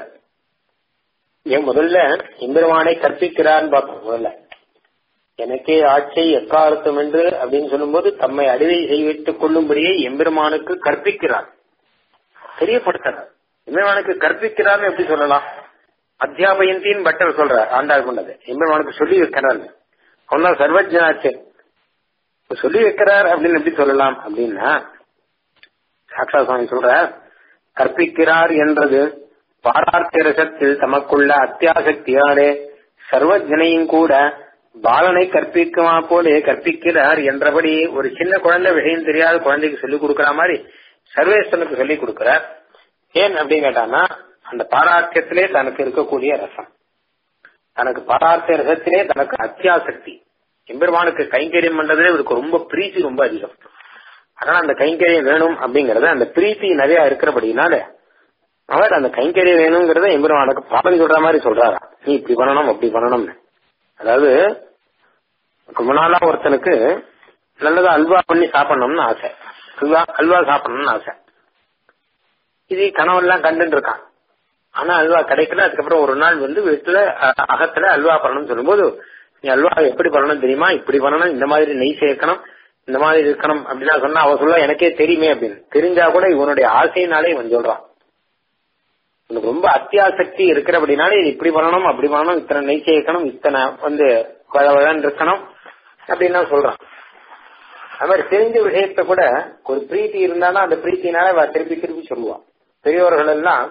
[SPEAKER 1] ஏன் முதல்ல எம்பெருமானை கற்பிக்கிறான்னு பார்த்தோம் முதல்ல எனக்கே ஆட்சை எக்காலத்தும் என்று அப்படின்னு சொல்லும்போது தம்மை அடிவை செய்வித்துக் கொள்ளும்படியே எம்பெருமானுக்கு கற்பிக்கிறார் தெரியப்படுத்துறார் எம்பெருமானுக்கு கற்பிக்கிறார்னு எப்படி சொல்லலாம் அத்தியாபயந்தின்னு பட்டர் சொல்றார் ஆண்டாள் கொண்டது எம்பெருமானுக்கு சொல்லி வைக்கிறார் அவன்தான் சர்வஜனாச்சு சொல்லி வைக்கிறார் அப்படின்னு எப்படி சொல்லலாம் அப்படின்னா சாக்ஷா சுவாமி சொல்ற கற்பிக்கிறார் என்றது பாரார்த்த ரசத்தில் தமக்குள்ள அத்தியாசக்தியாலே சர்வஜனையும் கூட பாலனை கற்பிக்குமா போலே கற்பிக்கிறார் என்றபடி ஒரு சின்ன குழந்தை விஷயம் தெரியாத குழந்தைக்கு சொல்லிக் கொடுக்கற மாதிரி சர்வேஸ்வரனுக்கு சொல்லிக் கொடுக்கிறார் ஏன் அப்படின்னு கேட்டான்னா அந்த பாரார்த்தியத்திலே தனக்கு இருக்கக்கூடிய ரசம் தனக்கு பாரார்த்த ரசத்திலே தனக்கு அத்தியாசக்தி எம்பெருமானுக்கு கைங்கரியம் பண்றதுல இவருக்கு ரொம்ப பிரீத்தி ரொம்ப அதிகம் அதனால அந்த கைங்கரியம் வேணும் அப்படிங்கறது அந்த பிரீத்தி நிறைய இருக்கிறபடினால அவர் அந்த கைங்கரியம் வேணுங்கிறத எம்பெருமானுக்கு பாடம் சொல்ற மாதிரி சொல்றாரா நீ இப்படி பண்ணணும் அப்படி பண்ணணும்னு அதாவது ரொம்ப நாளா ஒருத்தனுக்கு நல்லதா அல்வா பண்ணி சாப்பிடணும்னு ஆசை அல்வா அல்வா சாப்பிடணும்னு ஆசை இது கனவெல்லாம் கண்டுட்டு இருக்கான் ஆனா அல்வா கிடைக்கல அதுக்கப்புறம் ஒரு நாள் வந்து வீட்டுல அ- அகத்துல அல்வா பண்ணணும்னு சொல்லும்போது நீ அல்வா எப்படி பண்ணணும் தெரியுமா இப்படி பண்ணணும் இந்த மாதிரி நெய் சேர்க்கணும் இந்த மாதிரி இருக்கணும் அப்படின்னா சொன்னா அவ சொல்ல எனக்கே தெரியுமே அப்படின்னு தெரிஞ்சா கூட இவனுடைய ஆசையினாலே இவன் சொல்றான் உனக்கு ரொம்ப அத்தியாசக்தி இருக்கிற அப்படின்னாலே இது இப்படி பண்ணணும் அப்படி பண்ணணும் இத்தனை நெய் சேர்க்கணும் இத்தனை வந்து வளவழன்னு இருக்கணும் அப்படின்னு சொல்றான் அது மாதிரி தெரிஞ்ச விஷயத்த கூட ஒரு பிரீத்தி இருந்தாலும் அந்த பிரீத்தினால அவ திருப்பி திருப்பி சொல்லுவான் பெரியவர்கள் எல்லாம்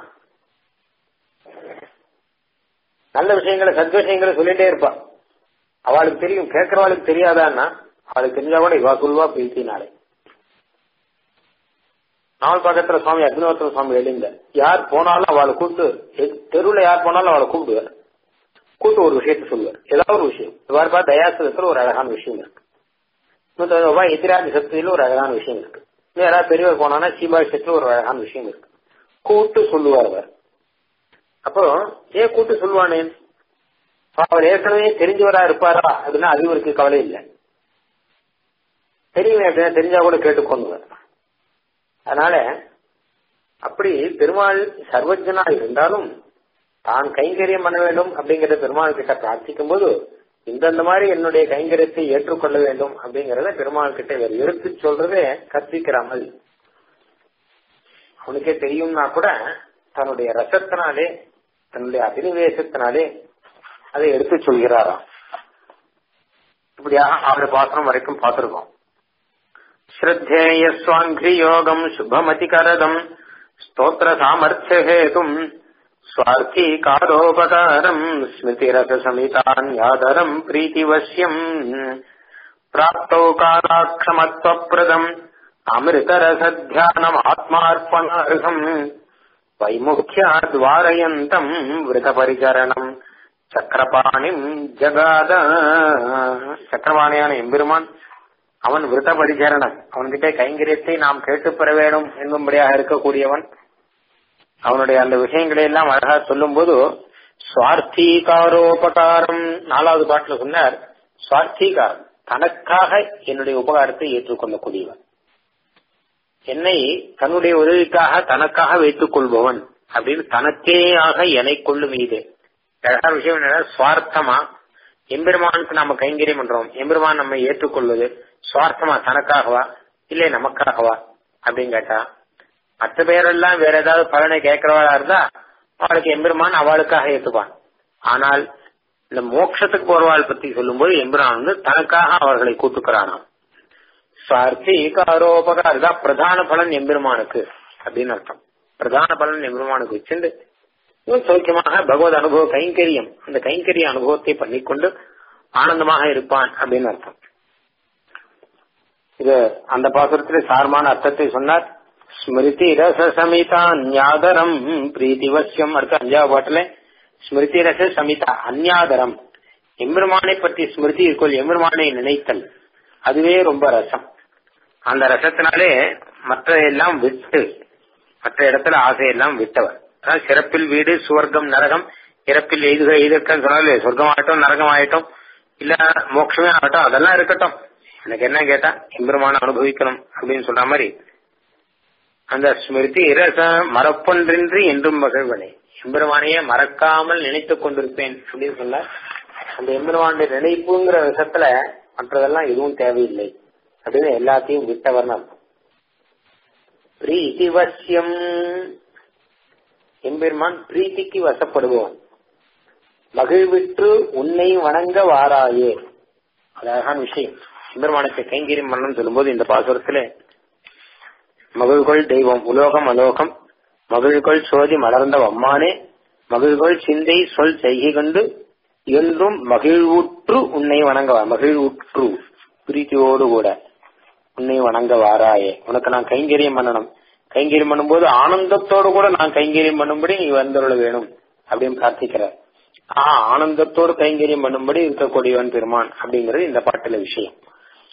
[SPEAKER 1] நல்ல விஷயங்களை சத் விஷயங்களை சொல்லிட்டே இருப்பா அவளுக்கு தெரியும் கேட்கறவாளுக்கு தெரியாதான்னா அவளுக்கு தெரிஞ்சா கூட இவா சொல்லுவா பிரீத்தினாலே நாவல் பக்கத்துல சுவாமி அக்னிஹோத்திர சுவாமி எழுந்த யார் போனாலும் அவளை கூப்பிட்டு எ- தெருவுல யார் போனாலும் அவளை கூப்பிடுவார் கூப்பிட்டு ஒரு விஷயத்த சொல்லுவார் ஏதாவது ஒரு விஷயம் இவ்வாறு பார்த்து தயாசத்துல ஒரு அழகான விஷயம் இருக்கு இன்னொரு எதிராஜ சக்தியில ஒரு அழகான விஷயம் இருக்கு இன்னும் யாராவது பெரியவர் போனானா சீபாஷத்துல ஒரு அழகான விஷயம் இருக்கு கூட்டு சொல்லுவார் அவர் அப்போ ஏன் கூட்டு சொல்லுவானேன் அவர் ஏற்கனவே தெரிஞ்சவரா இருப்பாரா அப்படின்னா அது இவருக்கு கவலை இல்லை தெரியுமே அப்படின்னா தெரிஞ்சா கூட கேட்டுக்கொண்டுவார் அதனால அப்படி பெருமாள் சர்வஜனா இருந்தாலும் தான் கைங்கரியம் பண்ண வேண்டும் அப்படிங்கறத பெருமாள் கிட்ட பிரார்த்திக்கும் போது இந்தந்த மாதிரி என்னுடைய கைங்கரியத்தை ஏற்றுக்கொள்ள வேண்டும் அப்படிங்கறத பெருமாள் கிட்ட இவர் எடுத்து சொல்றதே கற்பிக்கிறாமல் அவனுக்கே தெரியும்னா கூட தன்னுடைய ரசத்தினாலே தன்னுடைய அபினிவேசத்தினாலே அதை எடுத்து சொல்கிறாராம் இப்படியாக ஆறு பாசனம் வரைக்கும் பார்த்திருக்கோம் श्रद्धेयस्वाङ्घ्रियोगम् शुभमतिकरदम् स्तोत्रसामर्थ्यहेतुम् स्वार्थीकारोपकारम् स्मृतिरससमितान्यादरम् प्रीतिवश्यम् प्राप्तौ कालाक्षमत्वप्रदम् अमृतरसध्यानमात्मार्पणार्हम् वैमुख्याद्वारयन्तम् वृतपरिचरणम् சக்கரபாணிம் ஜகாத சக்கரபாணியான எம்பெருமான் அவன் விரத பரிசரணன் அவன்கிட்ட கைங்கரியத்தை நாம் கேட்டு பெற வேண்டும் என்னும்படியாக இருக்கக்கூடியவன் அவனுடைய அந்த விஷயங்களை எல்லாம் அழகா சொல்லும் போது சுவார்த்தீகாரோபகாரம் நாலாவது பாட்டுல சொன்னார் சுவார்த்தீகாரம் தனக்காக என்னுடைய உபகாரத்தை ஏற்றுக்கொள்ளக்கூடியவன் என்னை தன்னுடைய உதவிக்காக தனக்காக வைத்துக் கொள்பவன் அப்படின்னு தனக்கேயாக என்னை கொள்ளும் இது அழகான விஷயம் என்னன்னா சுவார்த்தமா எம்பெருமானுக்கு நாம கைங்கரியம் பண்றோம் எம்பெருமான் நம்ம ஏற்றுக்கொள்வது சுவார்த்தமா தனக்காகவா இல்லை நமக்காகவா அப்படின்னு கேட்டா மற்ற பேரெல்லாம் வேற ஏதாவது பலனை கேட்கிறவளா இருந்தா அவளுக்கு எம்பெருமான் அவளுக்காக ஏத்துப்பான் ஆனால் இந்த மோட்சத்துக்கு போறவாள் பத்தி சொல்லும்போது எம்பெருமான் வந்து தனக்காக அவர்களை கூட்டுக்கிறானாம் சுவார்த்தி காரோபகார் இதான் பிரதான பலன் எம்பெருமானுக்கு அப்படின்னு அர்த்தம் பிரதான பலன் எம்பெருமானுக்கு வச்சிருந்து இவன் சௌக்கியமாக பகவத் அனுபவ கைங்கரியம் அந்த கைங்கரிய அனுபவத்தை பண்ணிக்கொண்டு ஆனந்தமாக இருப்பான் அப்படின்னு அர்த்தம் இது அந்த பாசுரத்திலே சாரமான அர்த்தத்தை சொன்னார் ஸ்மிருதி ரச சமிதா ஞாதரம் பிரீத்திவசியம் அடுத்த அஞ்சாவது பாட்டுல ஸ்மிருதி ரச சமிதா அந்யாதரம் எம்பெருமானை பற்றி ஸ்மிருதி இருக்கோள் எம்பெருமானை நினைத்தல் அதுவே ரொம்ப ரசம் அந்த ரசத்தினாலே மற்ற எல்லாம் விட்டு மற்ற இடத்துல ஆசையெல்லாம் விட்டவர் அதாவது சிறப்பில் வீடு சுவர்க்கம் நரகம் இறப்பில் எய்துக எய்திருக்கன்னு சொன்னாலே சொர்க்கம் ஆகட்டும் நரகம் ஆகட்டும் இல்ல மோட்சமே ஆகட்டும் அதெல்லாம் இருக்கட்டும் எனக்கு என்ன கேட்டா எம்பெருமான அனுபவிக்கணும் அப்படின்னு சொல்ற மாதிரி அந்த ஸ்மிருதி இரச மறப்பொன்றின்றி என்றும் மகிழ்வனே எம்பெருமானையே மறக்காமல் நினைத்துக் கொண்டிருப்பேன் அப்படின்னு சொல்ல அந்த எம்பெருமானுடைய நினைப்புங்கிற விஷயத்துல மற்றதெல்லாம் எதுவும் தேவையில்லை அப்படின்னு எல்லாத்தையும் விட்டவர் நாம் பிரீத்தி வசியம் எம்பெருமான் பிரீத்திக்கு வசப்படுபவன் மகிழ்விற்று உன்னை வணங்க வாராயே அழகான விஷயம் எம்பெருமானுக்கு கைங்கரியம் பண்ணணும்னு சொல்லும்போது இந்த பாசுரத்துல மகிழ்கொள் தெய்வம் உலோகம் அலோகம் மகிழ்கொள் சோதி மலர்ந்த அம்மானே மகிழ்கொள் சிந்தை சொல் செய்கை கொண்டு என்றும் மகிழ்வுற்று உன்னை வணங்க மகிழ்வுற்று பிரீத்தியோடு கூட உன்னை வணங்க வாராயே உனக்கு நான் கைங்கரியம் பண்ணணும் கைங்கரியம் பண்ணும்போது ஆனந்தத்தோடு கூட நான் கைங்கரியம் பண்ணும்படி நீ வந்துள்ள வேணும் அப்படின்னு பிரார்த்திக்கிறார் ஆஹ் ஆனந்தத்தோடு கைங்கரியம் பண்ணும்படி இருக்கக்கூடியவன் பெருமான் அப்படிங்கிறது இந்த பாட்டுல விஷயம்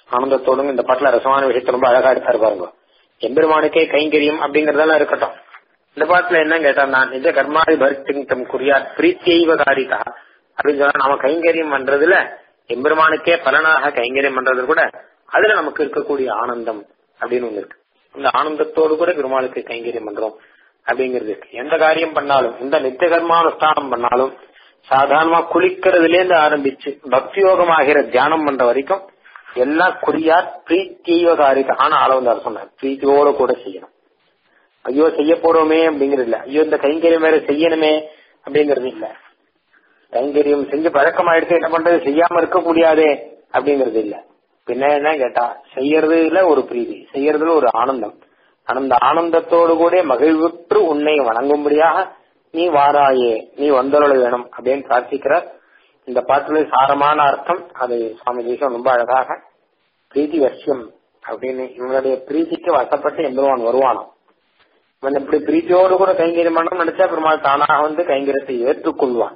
[SPEAKER 1] ஆனந்தத்தோடும் இந்த பாட்டுல ரசமான விஷயத்தை ரொம்ப அழகா எடுத்தாரு பாருங்க எம்பெருமானுக்கே கைங்கரியம் அப்படிங்கறதெல்லாம் இருக்கட்டும் இந்த பாட்டுல என்ன கேட்டா நான் நிஜ கர்மாதி பரிஷ்டிங்கம் குறியார் பிரீத்தியைவ காரிகா அப்படின்னு சொன்னா நம்ம கைங்கரியம் பண்றதுல எம்பெருமானுக்கே பலனாக கைங்கரியம் பண்றது கூட அதுல நமக்கு இருக்கக்கூடிய ஆனந்தம் அப்படின்னு ஒண்ணு இருக்கு இந்த ஆனந்தத்தோடு கூட பெருமாளுக்கு கைங்கரியம் பண்றோம் அப்படிங்கிறது இருக்கு எந்த காரியம் பண்ணாலும் எந்த நித்திய கர்மானுஷ்டானம் பண்ணாலும் சாதாரணமா குளிக்கிறதுல இருந்து ஆரம்பிச்சு பக்தி யோகமாகிற தியானம் பண்ற வரைக்கும் எல்லாம் குறியார் பிரீத்தியைவ காரிகா ஆனா அளவந்தார் சொன்னார் பிரீத்தியோட கூட செய்யணும் ஐயோ செய்ய போறோமே அப்படிங்கறது இல்ல ஐயோ இந்த கைங்கரியம் வேற செய்யணுமே அப்படிங்கறது இல்ல கைங்கரியம் செஞ்சு பழக்கமாயிடுச்சு என்ன பண்றது செய்யாம இருக்க முடியாதே அப்படிங்கறது இல்ல பின்ன என்ன கேட்டா செய்யறதுல ஒரு பிரீதி செய்யறதுல ஒரு ஆனந்தம் அந்த ஆனந்தத்தோடு கூட மகிழ்வுற்று உன்னை வணங்கும்படியாக நீ வாராயே நீ வந்தருள வேணும் அப்படின்னு பிரார்த்திக்கிறார் இந்த பாட்டுல சாரமான அர்த்தம் அது சுவாமி தேசம் ரொம்ப அழகாக பிரீத்தி வசியம் அப்படின்னு இவனுடைய பிரீத்திக்கு வசப்பட்டு எம்பெருமான் வருவானாம் இவன் இப்படி பிரீத்தியோடு கூட கைங்கரியம் பண்ணணும் நினைச்சா பெருமாள் தானாக வந்து கைங்கரியத்தை ஏற்றுக்கொள்வான்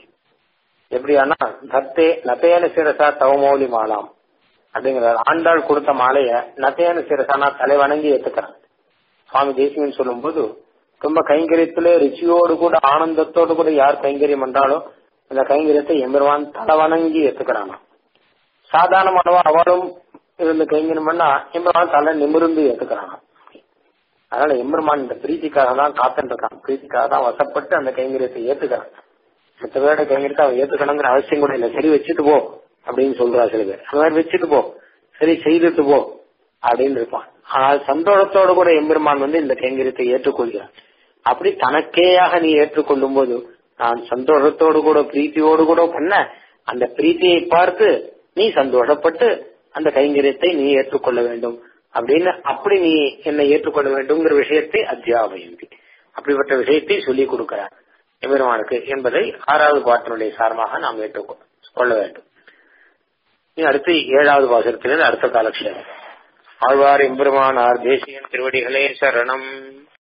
[SPEAKER 1] எப்படியானா தத்தே நத்தையான சிரசா தவமௌலி மாலாம் அப்படிங்கிறார் ஆண்டாள் கொடுத்த மாலைய நத்தையான சிரசானா தலை வணங்கி ஏத்துக்கிறான் சுவாமி தேசிகன் சொல்லும் போது ரொம்ப கைங்கரியத்துல ருச்சியோடு கூட ஆனந்தத்தோடு கூட யார் கைங்கரியம் பண்றாலும் அந்த கைங்கரியத்தை எம்பெருமான் தலை வணங்கி ஏத்துக்கிறானா சாதாரணமானவா அவளும் இருந்து கைங்கரியம் பண்ணா எம்பெருமான் தலை நிமிர்ந்து ஏத்துக்கிறானா அதனால எம்பெருமான் இந்த பிரீத்திக்காக தான் காத்துட்டு இருக்கான் பிரீத்திக்காக தான் வசப்பட்டு அந்த கைங்கரியத்தை ஏத்துக்கிறான் மற்ற பேரோட கைங்கரியத்தை அவன் ஏத்துக்கணுங்கிற அவசியம் கூட இல்லை சரி வச்சுட்டு போ அப்படின்னு சொல்றா சில பேர் அந்த மாதிரி வச்சுட்டு போ சரி செய்துட்டு போ அப்படின்னு இருப்பான் ஆனால் சந்தோஷத்தோடு கூட எம்பெருமான் வந்து இந்த கைங்கரியத்தை ஏற்றுக்கொள்கிறான் அப்படி தனக்கேயாக நீ ஏற்றுக்கொள்ளும் போது நான் சந்தோஷத்தோடு கூட பிரீத்தியோடு கூட பண்ண அந்த பிரீத்தியை பார்த்து நீ சந்தோஷப்பட்டு அந்த கைங்கரியத்தை நீ ஏற்றுக்கொள்ள வேண்டும் அப்படின்னு அப்படி நீ என்னை ஏற்றுக்கொள்ள வேண்டும்ங்கிற விஷயத்தை அத்தியாபயந்தி அப்படிப்பட்ட விஷயத்தை சொல்லிக் கொடுக்கிறார் எம்பெருமானுக்கு என்பதை ஆறாவது பாட்டினுடைய சாரமாக நாம் ஏற்றுக்கொள்ள வேண்டும் இனி அடுத்து ஏழாவது பாசத்திலிருந்து அடுத்த காலக்ஷேபம் ஆழ்வார் எம்பெருமானார் தேசியன் திருவடிகளே சரணம்